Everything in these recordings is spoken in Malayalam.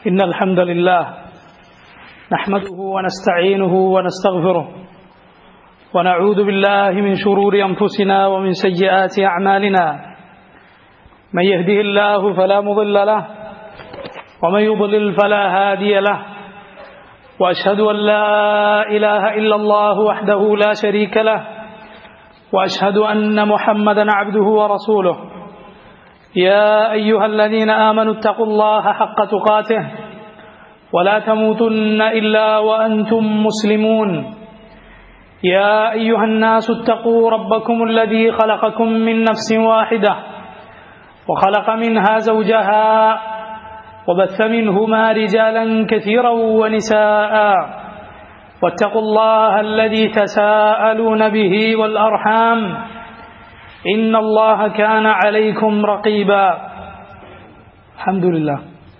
إن الحمد لله نحمده ونستعينه ونستغفره ونعوذ بالله من شرور أنفسنا ومن سيئات أعمالنا من يهده الله فلا مضل له ومن يضلل فلا هادي له وأشهد أن لا إله إلا الله وحده لا شريك له وأشهد أن محمدا عبده ورسوله يا أيها الذين آمنوا اتقوا الله حق تقاته ولا تموتن إلا وأنتم مسلمون يا أيها الناس اتقوا ربكم الذي خلقكم من نفس واحدة وخلق منها زوجها وبث منهما رجالا كثيرا ونساء واتقوا الله الذي تساءلون به والأرحام إن الله كان عليكم رقيبا الحمد لله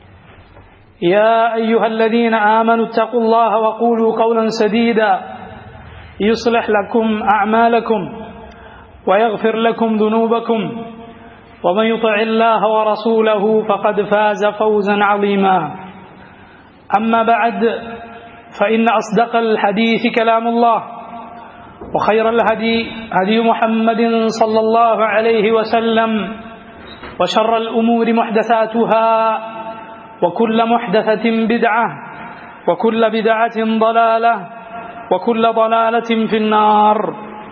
يا أيها الذين آمنوا اتقوا الله وقولوا قولا سديدا يصلح لكم أعمالكم ويغفر لكم ذنوبكم ومن يطع الله ورسوله فقد فاز فوزا عظيما أما بعد فإن أصدق الحديث كلام الله وخير الهدي هدي محمد صلى الله عليه وسلم وشر الأمور محدثاتها وكل محدثة بدعة وكل بدعة ضلالة وكل ضلالة في النار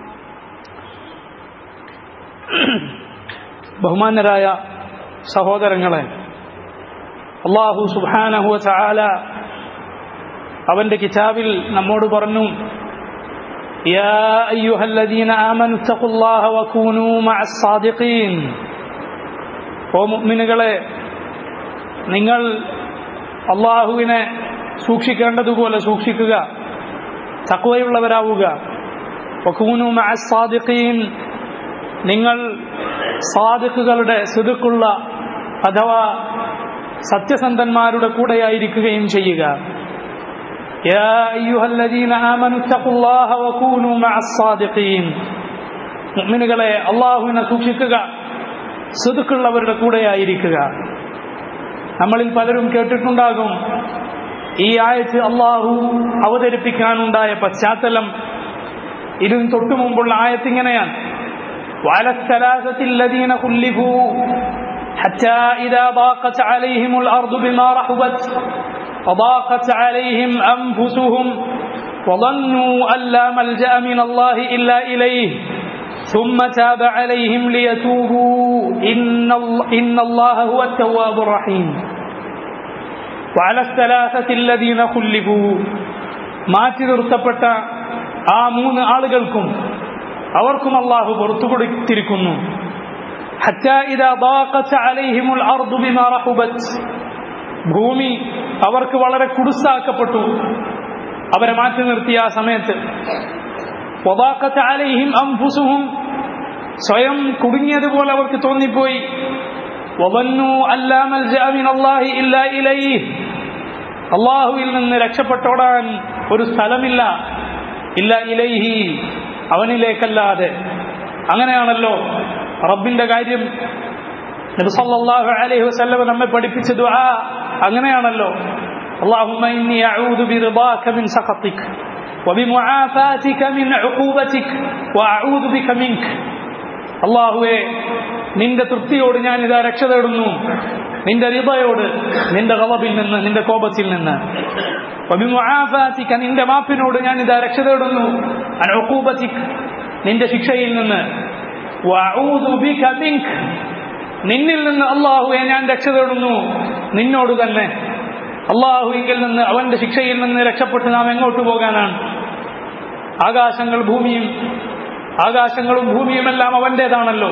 ബഹുമാനരായ സഹോദരങ്ങളെ അള്ളാഹു സുബാനഹുവ ചാല അവന്റെ കിതാബിൽ നമ്മോട് പറഞ്ഞു يا أيها الذين آمنوا اتقوا الله وكونوا مع الصادقين ഓ മുഅ്മിനുകളെ നിങ്ങൾ അള്ളാഹുവിനെ സൂക്ഷിക്കേണ്ടതുപോലെ സൂക്ഷിക്കുക തക്വയുള്ളവരാവുക വക്കൂനു മഅ സാദിഖീൻ നിങ്ങൾ സാദിഖുകളുടെ സിദുക്കുള്ള അഥവാ സത്യസന്ധന്മാരുടെ കൂടെയായിരിക്കുകയും ചെയ്യുക يا أيها الذين آمنوا اتقوا الله وكونوا مع الصادقين മുഅ്മിനുകളെ അള്ളാഹുവിനെ സൂക്ഷിക്കുക സിദുക്കുള്ളവരുടെ കൂടെയായിരിക്കുക നമ്മളിൽ പലരും കേട്ടിട്ടുണ്ടാകും ഈ ആയത്ത് അള്ളാഹു അവതരിപ്പിക്കാനുണ്ടായ പശ്ചാത്തലം ഇതിന് തൊട്ടു മുമ്പുള്ള ആയത്ത് ഇങ്ങനെയാണ് وعلى الثلاثة الذين خلفوا حتى إذا ضاقت عليهم الأرض بما رحبت وضاقت عليهم أنفسهم وظنوا أن لا ملجأ من الله إلا إليه ثم تاب عليهم ليتوبوا إن, إن الله هو التواب الرحيم وعلى الثلاثة الذين خلفوا മാറ്റി നിർത്തപ്പെട്ട ആ മൂന്ന് ആളുകൾക്കും അവർക്കും അള്ളാഹു പുറത്തു കൊടുത്തിരിക്കുന്നു ഭൂമി അവർക്ക് വളരെ കുടുസാക്കപ്പെട്ടു അവരെ മാറ്റി നിർത്തിയ ആ സമയത്ത് സ്വയം കുടുങ്ങിയതുപോലെ അവർക്ക് തോന്നിപ്പോയി അള്ളാഹുവിൽ നിന്ന് രക്ഷപ്പെട്ടോടാൻ ഒരു സ്ഥലമില്ല ഇല്ല ഇലൈഹി അവനിലേക്കല്ലാതെ അങ്ങനെയാണല്ലോ റബ്ബിന്റെ കാര്യം നബിസല്ലാഹു അലൈഹി വസല്ലം നമ്മെ പഠിപ്പിച്ച ദുആ അങ്ങനെയാണല്ലോ اللهم إني أعوذ برضاك من سخطك وبمعافاتك من عقوبتك وأعوذ بك منك അള്ളാഹുവെ നിന്റെ തൃപ്തിയോട് ഞാൻ ഇതാ രക്ഷ തേടുന്നു നിന്റെ റിതയോട് നിന്റെ കളവിൽ നിന്ന് നിന്റെ കോപത്തിൽ നിന്ന് ഒബിമുആഫാത്തിക്ക നിന്റെ മാപ്പിനോട് ഞാൻ ഇതാ രക്ഷ തേടുന്നു അനൂബത്തിക് നിന്റെ ശിക്ഷയിൽ നിന്ന് നിന്നിൽ നിന്ന് അള്ളാഹുവെ ഞാൻ രക്ഷ തേടുന്നു നിന്നോട് തന്നെ അള്ളാഹുവിങ്കിൽ നിന്ന് അവന്റെ ശിക്ഷയിൽ നിന്ന് രക്ഷപ്പെട്ട് നാം എങ്ങോട്ട് പോകാനാണ് ആകാശങ്ങൾ ഭൂമിയും ആകാശങ്ങളും ഭൂമിയുമെല്ലാം അവന്റേതാണല്ലോ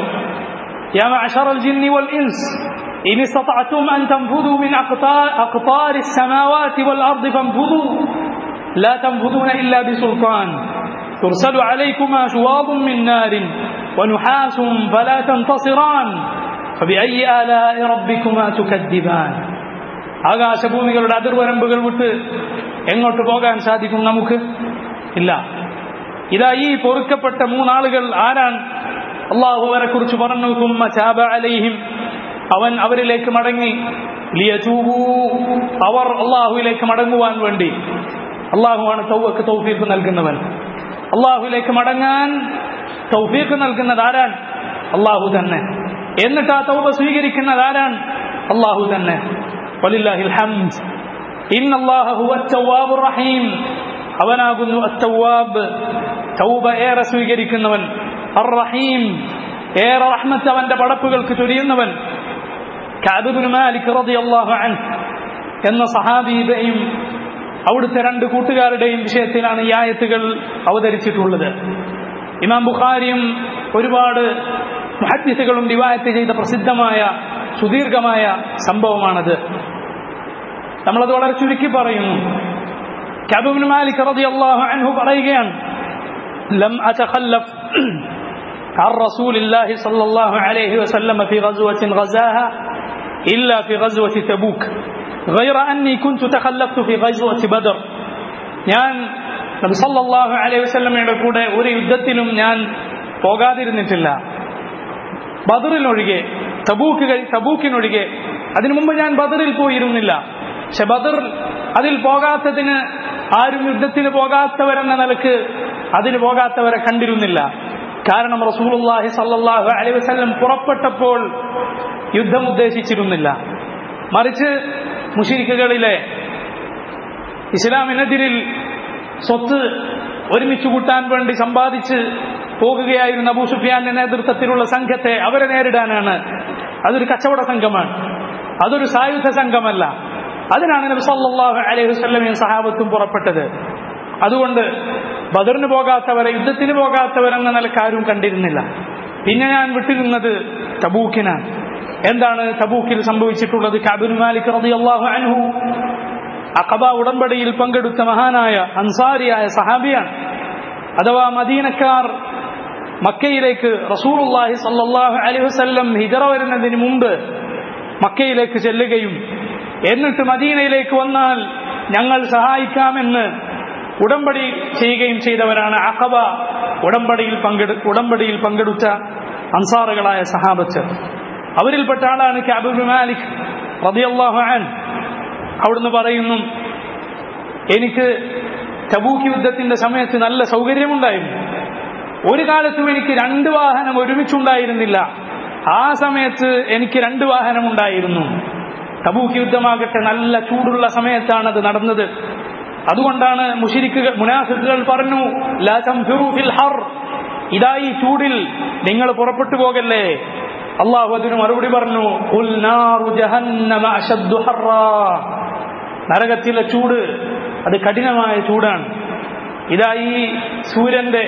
إن استطعتم أن تنفذوا من أقطار, أقطار السماوات والأرض فانفذوا لا تنفذون إلا بسلطان ترسل عليكما شواظ من نار ونحاس فلا تنتصران فبأي آلاء ربكما تكذبان ആകാശഭൂമികളുടെ അതിർവരമ്പുകൾ വിട്ട് എങ്ങോട്ട് പോകാൻ സാധിക്കും നമുക്ക് ഇല്ല ഇതാ ഈ പൊറുക്കപ്പെട്ട മൂന്നാളുകൾ ആരാണ് അള്ളാഹു അവരെ കുറിച്ച് പറഞ്ഞു കുമ്മ ചാബ അലൈഹിം അവൻ അവരിലേക്ക് മടങ്ങി ലിയതൂബൂ അവർ അള്ളാഹുവിലേക്ക് മടങ്ങുവാൻ വേണ്ടി അള്ളാഹുവാണ് തൗവക്ക് തൗഫീഖ് നൽകുന്നവൻ അള്ളാഹുവിലേക്ക് മടങ്ങാൻ തൗഫീഖ് നൽകുന്നത് ആരാണ് അള്ളാഹു തന്നെ എന്നിട്ട് ആ തൗബ സ്വീകരിക്കുന്നത് ആരാണ് അള്ളാഹു തന്നെ വലില്ലാഹിൽ ഹംദ് ഇന്നല്ലാഹ ഹുവ തവ്വാബുർ റഹീം അവനാകുന്നു അത്തവാബ് തൗബ ഏറെ സ്വീകരിക്കുന്നവൻ അർ റഹീം ഏറെ റഹ്മത്ത് അവന്റെ പടപ്പുകൾക്ക് ചൊരിയുന്നവൻ കഅബ് മാലിക് റളിയല്ലാഹു അൻഹു എന്ന സഹാബിയുടെയും അവിടുത്തെ രണ്ട് കൂട്ടുകാരുടെയും വിഷയത്തിലാണ് ഈ ആയത്തുകൾ അവതരിച്ചിട്ടുള്ളത് ഇമാം ബുഖാരിയും ഒരുപാട് മുഹദ്ദിസുകളും റിവായത്ത് ചെയ്ത പ്രസിദ്ധമായ സുദീർഘമായ സംഭവമാണത് നമ്മളത് വളരെ ചുരുക്കി പറയുന്നു കബുബിൻ മാലിക് റളിയല്ലാഹു അൻഹു പറയുകയാണ് ലം അതഖല്ലഫ് عن رسول الله صلى الله عليه وسلم في غزوة غزاها إلا في غزوة تبوك غير أني كنت تخلفت في غزوة بدر ഞാൻ നബി സല്ലല്ലാഹു അലൈഹി വസല്ലമയുടെ കൂടെ ഒരു യുദ്ധത്തിലും ഞാൻ പോകാതിരുന്നിട്ടില്ല ബദറിനൊഴികെ തബൂക്ക് കഴി- തബൂക്കിനൊഴികെ അതിനു മുമ്പ് ഞാൻ ബദറിൽ പോയിരുന്നില്ല പക്ഷെ ബദർ അതിൽ പോകാത്തതിന് ആരും യുദ്ധത്തിന് പോകാത്തവരെന്ന നിലക്ക് അതിന് പോകാത്തവരെ കണ്ടിരുന്നില്ല കാരണം റസൂലുള്ളാഹി സല്ലല്ലാഹു അലൈഹി വസല്ലം പുറപ്പെട്ടപ്പോൾ യുദ്ധം ഉദ്ദേശിച്ചിരുന്നില്ല മറിച്ച് മുഷിരിക്കുകളിലെ ഇസ്ലാമിനെതിരിൽ സ്വത്ത് ഒരുമിച്ച് കൂട്ടാൻ വേണ്ടി സമ്പാദിച്ച് പോകുകയായിരുന്ന അബൂ സുഫിയാന്റെ നേതൃത്വത്തിലുള്ള സംഘത്തെ അവരെ നേരിടാനാണ് അതൊരു കച്ചവട സംഘമാണ് അതൊരു സായുധ സംഘമല്ല അതിനാണ് നബി സല്ലല്ലാഹു അലൈഹി വസല്ലമയും സഹാബത്തും പുറപ്പെട്ടത് അതുകൊണ്ട് ബദറിന് പോകാത്തവരെ യുദ്ധത്തിന് പോകാത്തവരെന്ന നിലക്ക് ആരും കണ്ടിരുന്നില്ല പിന്നെ ഞാൻ വിട്ടിരുന്നത് തബൂക്കിനാണ് എന്താണ് തബൂക്കിൽ സംഭവിച്ചിട്ടുള്ളത് കഅബുൽ മാലിക് റളിയല്ലാഹു അൻഹു അഖബ ഉടമ്പടിയിൽ പങ്കെടുത്ത മഹാനായ അൻസാരിയായ സഹാബിയാണ് അഥവാ മദീനക്കാർ മക്കയിലേക്ക് റസൂലുള്ളാഹി സല്ലല്ലാഹു അലൈഹി വസല്ലം ഹിജറ വരുന്നതിന് മുമ്പ് മക്കയിലേക്ക് ചെല്ലുകയും എന്നിട്ട് മദീനയിലേക്ക് വന്നാൽ ഞങ്ങൾ സഹായിക്കാമെന്ന് ഉടമ്പടി ചെയ്യുകയും ചെയ്തവരാണ് അഖബ ഉടമ്പടിയിൽ പങ്കെടു ഉടമ്പടിയിൽ പങ്കെടുത്ത അൻസാറുകളായ സഹാബത്ത് അവരിൽപ്പെട്ട ആളാണ് കഅബ് ബിൻ മാലിക് റളിയല്ലാഹു അൻഹു അവിടുന്ന് പറയുന്നു എനിക്ക് തബൂക്ക് യുദ്ധത്തിന്റെ സമയത്ത് നല്ല സൗകര്യമുണ്ടായിരുന്നു ഒരു കാലത്തും എനിക്ക് രണ്ട് വാഹനം ഒരുമിച്ചുണ്ടായിരുന്നില്ല ആ സമയത്ത് എനിക്ക് രണ്ട് വാഹനം ഉണ്ടായിരുന്നു തബൂക്ക് യുദ്ധമാകട്ടെ നല്ല ചൂടുള്ള സമയത്താണ് അത് നടന്നത് അതുകൊണ്ടാണ് മുഷിരിക്കുകൾ മുനാഫിക്കുകൾ പറഞ്ഞു ലാ തംഫിറു ഫിൽ ഹർ ഇതാ ഈ ചൂടിൽ നിങ്ങൾ പുറപ്പെട്ടു പോകല്ലേ അള്ളാഹു അതിന് മറുപടി പറഞ്ഞു "ഖുൽ നാറു ജഹന്നമ അശദ്ദു ഹർറാ." നരകത്തിലെ ചൂട് അത് കഠിനമായ ചൂടാണ് ഇതാ ഈ സൂര്യന്റെ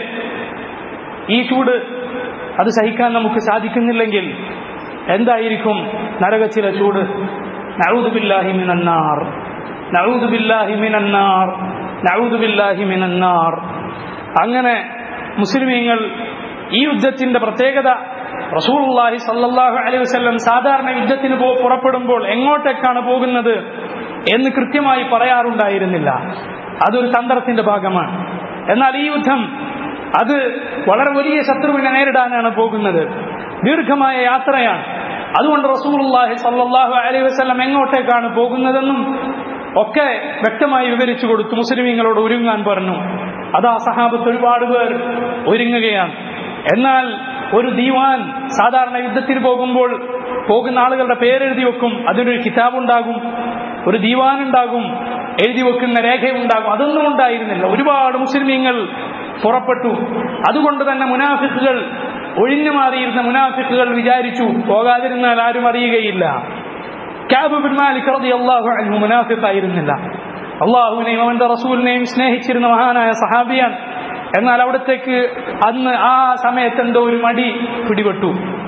ഈ ചൂട് അത് സഹിക്കാൻ നമുക്ക് സാധിക്കുന്നില്ലെങ്കിൽ എന്തായിരിക്കും നരകത്തിലെ ചൂട് നഊദു ബില്ലാഹി മിനന്നാർ നഊദു ബില്ലാഹി മിനന്നാർ നഊദു ബില്ലാഹി മിനന്നാർ അങ്ങനെ മുസ്ലിമീങ്ങൾ ഈ യുദ്ധത്തിന്റെ പ്രത്യേകത റസൂലുള്ളാഹി സല്ലല്ലാഹു അലൈഹി വസല്ലം സാധാരണ യുദ്ധത്തിന് പോ- പുറപ്പെടുമ്പോൾ എങ്ങോട്ടേക്കാണ് പോകുന്നത് എന്ന് കൃത്യമായി പറയാറുണ്ടായിരുന്നില്ല അതൊരു തന്ത്രത്തിന്റെ ഭാഗമാണ് എന്നാൽ ഈ യുദ്ധം അത് വളരെ വലിയ ശത്രുവിനെ നേരിടാനാണ് പോകുന്നത് ദീർഘമായ യാത്രയാണ് അതുകൊണ്ട് റസൂലുള്ളാഹി സല്ലല്ലാഹു അലൈഹി വസല്ലം എങ്ങോട്ടേക്കാണ് പോകുന്നതെന്നും ഒക്കെ വ്യക്തമായി വിവരിച്ചു കൊടുത്തു മുസ്ലിമീങ്ങളോട് ഒരുങ്ങാൻ പറഞ്ഞു അതാ സഹാബത്ത് ഒരുപാട് പേർ ഒരുങ്ങുകയാണ് എന്നാൽ ഒരു ദീവാൻ സാധാരണ യുദ്ധത്തിന് പോകുമ്പോൾ പോകുന്ന ആളുകളുടെ പേരെഴുതി വെക്കും അതിനൊരു കിതാബ് ഉണ്ടാകും ഒരു ദീവാൻ ഉണ്ടാകും എഴുതി വെക്കുന്ന രേഖയുണ്ടാകും അതൊന്നും ഉണ്ടായിരുന്നില്ല ഒരുപാട് മുസ്ലിമീങ്ങൾ പുറപ്പെട്ടു അതുകൊണ്ട് തന്നെ മുനാഫിക്കുകൾ ഒഴിഞ്ഞു മാറിയിരുന്ന മുനാഫിക്കുകൾ വിചാരിച്ചു പോകാതിരുന്നാൽ ആരും അറിയുകയില്ല കാബ് ബിൻ മാലിക് റളിയല്ലാഹു അൻഹു മുനാഫിഖായിരുന്നില്ല അള്ളാഹുവിനെയും അവന്റെ റസൂലിനെയും സ്നേഹിച്ചിരുന്ന മഹാനായ സഹാബിയാണ് എന്നാൽ അവിടത്തേക്ക് അന്ന് ആ സമയത്ത് എന്തോ ഒരു മടി പിടിപെട്ടു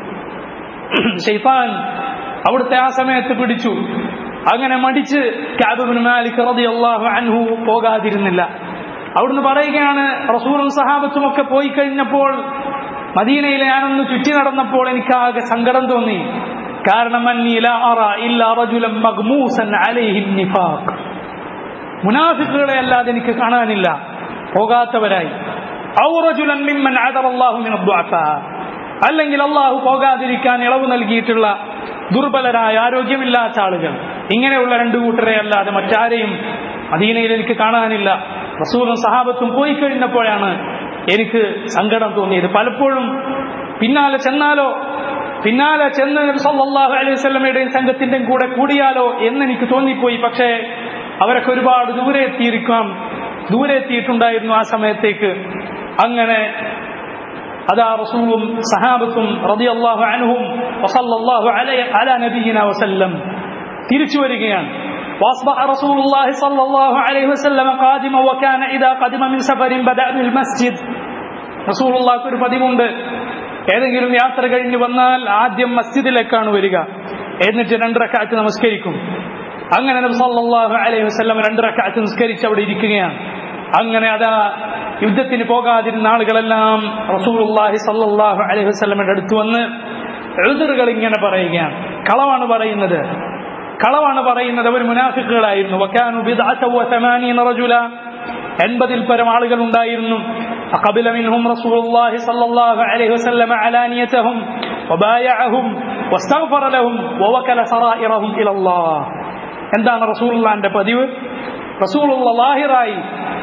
ഷെയ്ഫാൻ അവിടുത്തെ ആ സമയത്ത് പിടിച്ചു അങ്ങനെ മടിച്ച് കാബിബിൻ മാലിക് റളിയല്ലാഹു അൻഹു പോകാതിരുന്നില്ല അവിടുന്ന് പറയുകയാണ് റസൂലും സഹാബത്തും ഒക്കെ പോയി കഴിഞ്ഞപ്പോൾ മദീനയിൽ ഞാനൊന്ന് ചുറ്റി നടന്നപ്പോൾ എനിക്കാകെ സങ്കടം തോന്നി കാരണം അന്നീ ലാ അറ ഇല്ലാ റജുലൻ മഗ്മൂസൻ അലൈഹി നിഫാഖ് മുനാഫിക്കുകളെ അല്ലാതെ എനിക്ക് കാണാനില്ല പോകാത്തവരായി ഔ റജുലൻ മിമ്മൻ അദറ അല്ലാഹു മിൻ അദ്ദുഅഫാ അല്ലെങ്കിൽ അള്ളാഹു പോകാതിരിക്കാൻ ഇളവ് നൽകിയിട്ടുള്ള ദുർബലരായ ആരോഗ്യമില്ലാത്ത ആളുകൾ ഇങ്ങനെയുള്ള രണ്ടു കൂട്ടരെ അല്ലാതെ മറ്റാരെയും മദീനയിൽ എനിക്ക് കാണാനില്ല റസൂലും സഹാബത്തും പോയി കഴിഞ്ഞപ്പോഴാണ് എനിക്ക് സങ്കടം തോന്നിയത് പലപ്പോഴും പിന്നാലെ ചെന്നാലോ പിന്നാലെ ചെന്ന് നബി സല്ലല്ലാഹു അലൈഹി വസല്ലമയുടെയും സംഘത്തിന്റെയും കൂടെ കൂടിയാലോ എന്ന് എനിക്ക് തോന്നിപ്പോയി പക്ഷേ അവരൊക്കെ ഒരുപാട് ദൂരെ എത്തിയിരിക്കാം ദൂരെ എത്തിയിട്ടുണ്ടായിരുന്നു ആ സമയത്തേക്ക് അങ്ങനെ അതാ റസൂലും സഹാബത്തും റളിയല്ലാഹു അൻഹും വസല്ലല്ലാഹു അലൈഹി അലാ നബിയിന വസല്ലം തിരിച്ചു വരികയാണ് واصبح رسول الله صلى الله عليه وسلم قادما وكان اذا قدم من سفر بدا بالمسجد رسول الله ഒരു പതിവുണ്ട് ഏതെങ്കിലും യാത്ര കഴിഞ്ഞ് വന്നാൽ ആദ്യം മസ്ജിദിലേക്കാണ് വരിക എന്നിട്ട് രണ്ട് റക്അത്ത് നമസ്കരിക്കും അങ്ങനെ നബി സല്ലല്ലാഹു അലൈഹി വസല്ലം രണ്ട് റക്അത്ത് നിസ്കരിച്ച് അവിടെ ഇരിക്കുകയാണ് അങ്ങനെ അതാ യുദ്ധത്തിന് പോകാതിരുന്ന ആളുകളെല്ലാം റസൂലുള്ളാഹി സല്ലല്ലാഹു അലൈഹി വസല്ലമയുടെ അടുത്ത് വന്ന് എഴുതറുകൾ ഇങ്ങനെ പറയുകയാണ് കളവാണ് പറയുന്നത് കളവാണ് പറയുന്നത് അവർ മുനാഫിക്കുകളായിരുന്നു വക്കാനു ബിദ്അത വസമാനീന റജുല എൺപതിൽ പരം ആളുകൾ ഉണ്ടായിരുന്നു فقبل منهم رسول الله صلى الله عليه وسلم علانيتهم وبايعهم واستغفر لهم ووكل سرائرهم إلى الله എന്താണ് റസൂലുള്ളാന്റെ പതിവ് റസൂലുള്ള ലാഹിറായി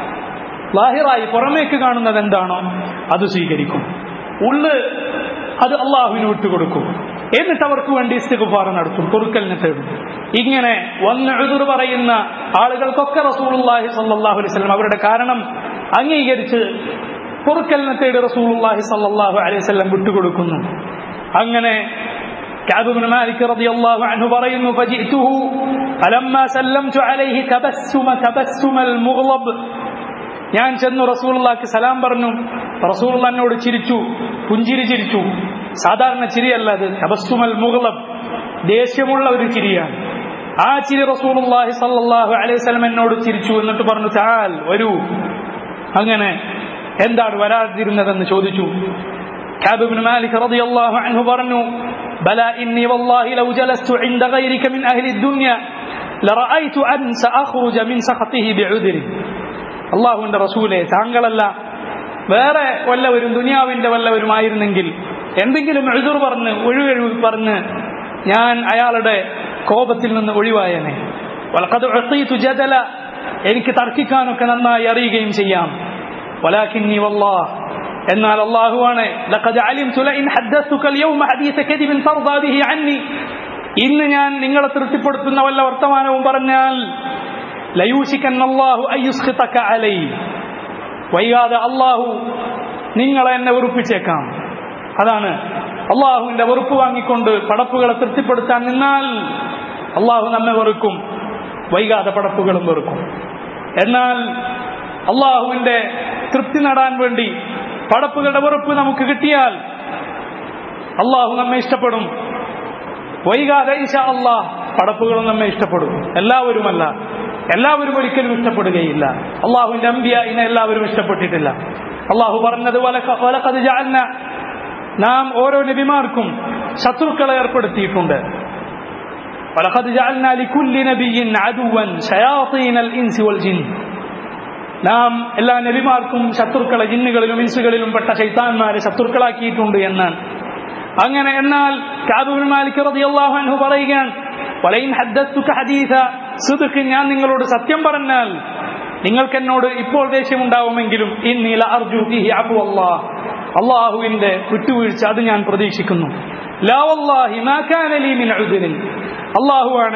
ലാഹിറായി പുറമേക്ക് കാണുന്നത് എന്താണോ അത് സ്വീകരിക്കും ഉള്ള് അത് അള്ളാഹുവിന് വിട്ടുകൊടുക്കും എന്നിട്ട് അവർക്ക് വേണ്ടി ഇസ്തിഗുഫാർ നടത്തും പൊറുക്കലിനെ തേടും ഇങ്ങനെ വന്ന് എഴുതുർ പറയുന്ന ആളുകൾക്കൊക്കെ റസൂലുള്ളാഹി സല്ലല്ലാഹു അലൈഹി വസല്ലം അവരുടെ കാരണം അംഗീകരിച്ച് പൊറുക്കലിനെ തേടി റസൂലുള്ളാഹി സല്ലല്ലാഹു അലൈഹി വസല്ലം വിട്ടുകൊടുക്കുന്നു അങ്ങനെ كعب بن مالك رضي الله عنه പറയുന്നു فجئته فلما سلمت عليه تبسم تبسم المغضب ഞാൻ ചെന്നു റസൂലുള്ളാക്ക് സലാം പറഞ്ഞു റസൂലുള്ള എന്നോട് ചിരിച്ചു പുഞ്ചിരി ചിരിച്ചു സാധാരണ ചിരിയല്ല അത് തബസ്സുമൽ മുഗളബ് ദേഷ്യമുള്ള ഒരു ചിരിയാണ് ആ ചിരി റസൂലുള്ളാഹി സല്ലല്ലാഹു അലൈഹി വസല്ലം എന്നോട് ചിരിച്ചു എന്നിട്ട് പറഞ്ഞു ചാൽ വരൂ അങ്ങനെ എന്താണ് വരാതിരുന്നതെന്ന് ചോദിച്ചു كعب بن مالك رضي الله عنه برنو بلى إني والله لو جلست عند غيرك من أهل الدنيا لرأيت أن سأخرج من سخطه بعذر അള്ളാഹുവിന്റെ റസൂലെ താങ്കളല്ല വേറെ വല്ലവരും ദുനിയാവിന്റെ വല്ലവരുമായിരുന്നെങ്കിൽ എന്തെങ്കിലും എഴുതുർ പറഞ്ഞ് ഒഴിവെഴു പറഞ്ഞ് ഞാൻ അയാളുടെ കോപത്തിൽ നിന്ന് ഒഴിവായനെ വലക്കത് ജദല എനിക്ക് തർക്കിക്കാനൊക്കെ നന്നായി അറിയുകയും ചെയ്യാം വലാക്കിന്നി വല്ലാഹ് എന്നാൽ അള്ളാഹുവാണ് ലഖദ് അലിംതു ലഇൻ ഹദ്ദസ്തുക اليوم حديث كذب ترضى به عني ഇന്ന് ഞാൻ നിങ്ങളെ തൃപ്തിപ്പെടുത്തുന്ന വല്ല വർത്തമാനവും പറഞ്ഞാൽ ലയൂഷിക്കൻ അല്ലാഹു അയ്യുസ്ഖിതക അലൈ വൈകാതെ അള്ളാഹു നിങ്ങളെ എന്നെ വെറുപ്പിച്ചേക്കാം അതാണ് അള്ളാഹുവിന്റെ വെറുപ്പ് വാങ്ങിക്കൊണ്ട് പടപ്പുകളെ തൃപ്തിപ്പെടുത്താൻ നിന്നാൽ അള്ളാഹു നമ്മെ വെറുക്കും വൈകാതെ പടപ്പുകളും വെറുക്കും എന്നാൽ അള്ളാഹുവിന്റെ തൃപ്തി നേടാൻ വേണ്ടി പടപ്പുകളുടെ വെറുപ്പ് നമുക്ക് കിട്ടിയാൽ അള്ളാഹു നമ്മെ ഇഷ്ടപ്പെടും വൈകാതെ ഇഷ അള്ളാഹ് പടപ്പുകളും നമ്മെ ഇഷ്ടപ്പെടും എല്ലാവരുമല്ല എല്ലാവരും ഒരിക്കലും ഇഷ്ടപ്പെടുകയില്ല അള്ളാഹുവിന്റെ അമ്പിയ ഇനെ എല്ലാവരും ഇഷ്ടപ്പെട്ടിട്ടില്ല അള്ളാഹു പറഞ്ഞത് വലക്കത് ജാലിന നാം ഓരോ നബിമാർക്കും ശത്രുക്കളെ ഏർപ്പെടുത്തിയിട്ടുണ്ട് ولقد جعلنا لكل نبي عدوا شياطين الانس والجن നാം എല്ലാ നബിമാർക്കും ശത്രുക്കളെ ജിന്നുകളിലും ഇൻസുകളിലും പെട്ട ശൈത്താന്മാരെ ശത്രുക്കളാക്കിയിട്ടുണ്ട് എന്നാണ് അങ്ങനെ എന്നാൽ കാബുൽ മാലിക് റളിയല്ലാഹു അൻഹു പറയുകയാണ് വലൈൻ ഹദ്ദത്തുക ഹദീസ സുദുഖ് ഞാൻ നിങ്ങളോട് സത്യം പറഞ്ഞാൽ നിങ്ങൾക്ക് എന്നോട് ഇപ്പോൾ ദേഷ്യമുണ്ടാവുമെങ്കിലും ഇന്നീല അർജു ഫിഹി അഫു അല്ലാഹ് അള്ളാഹുവിന്റെ വിട്ടുവീഴ്ച അത് ഞാൻ പ്രതീക്ഷിക്കുന്നു ലാ വല്ലാഹി മാ കാന ലീ മിൻ ഉദ്രിൻ അള്ളാഹുവാണ്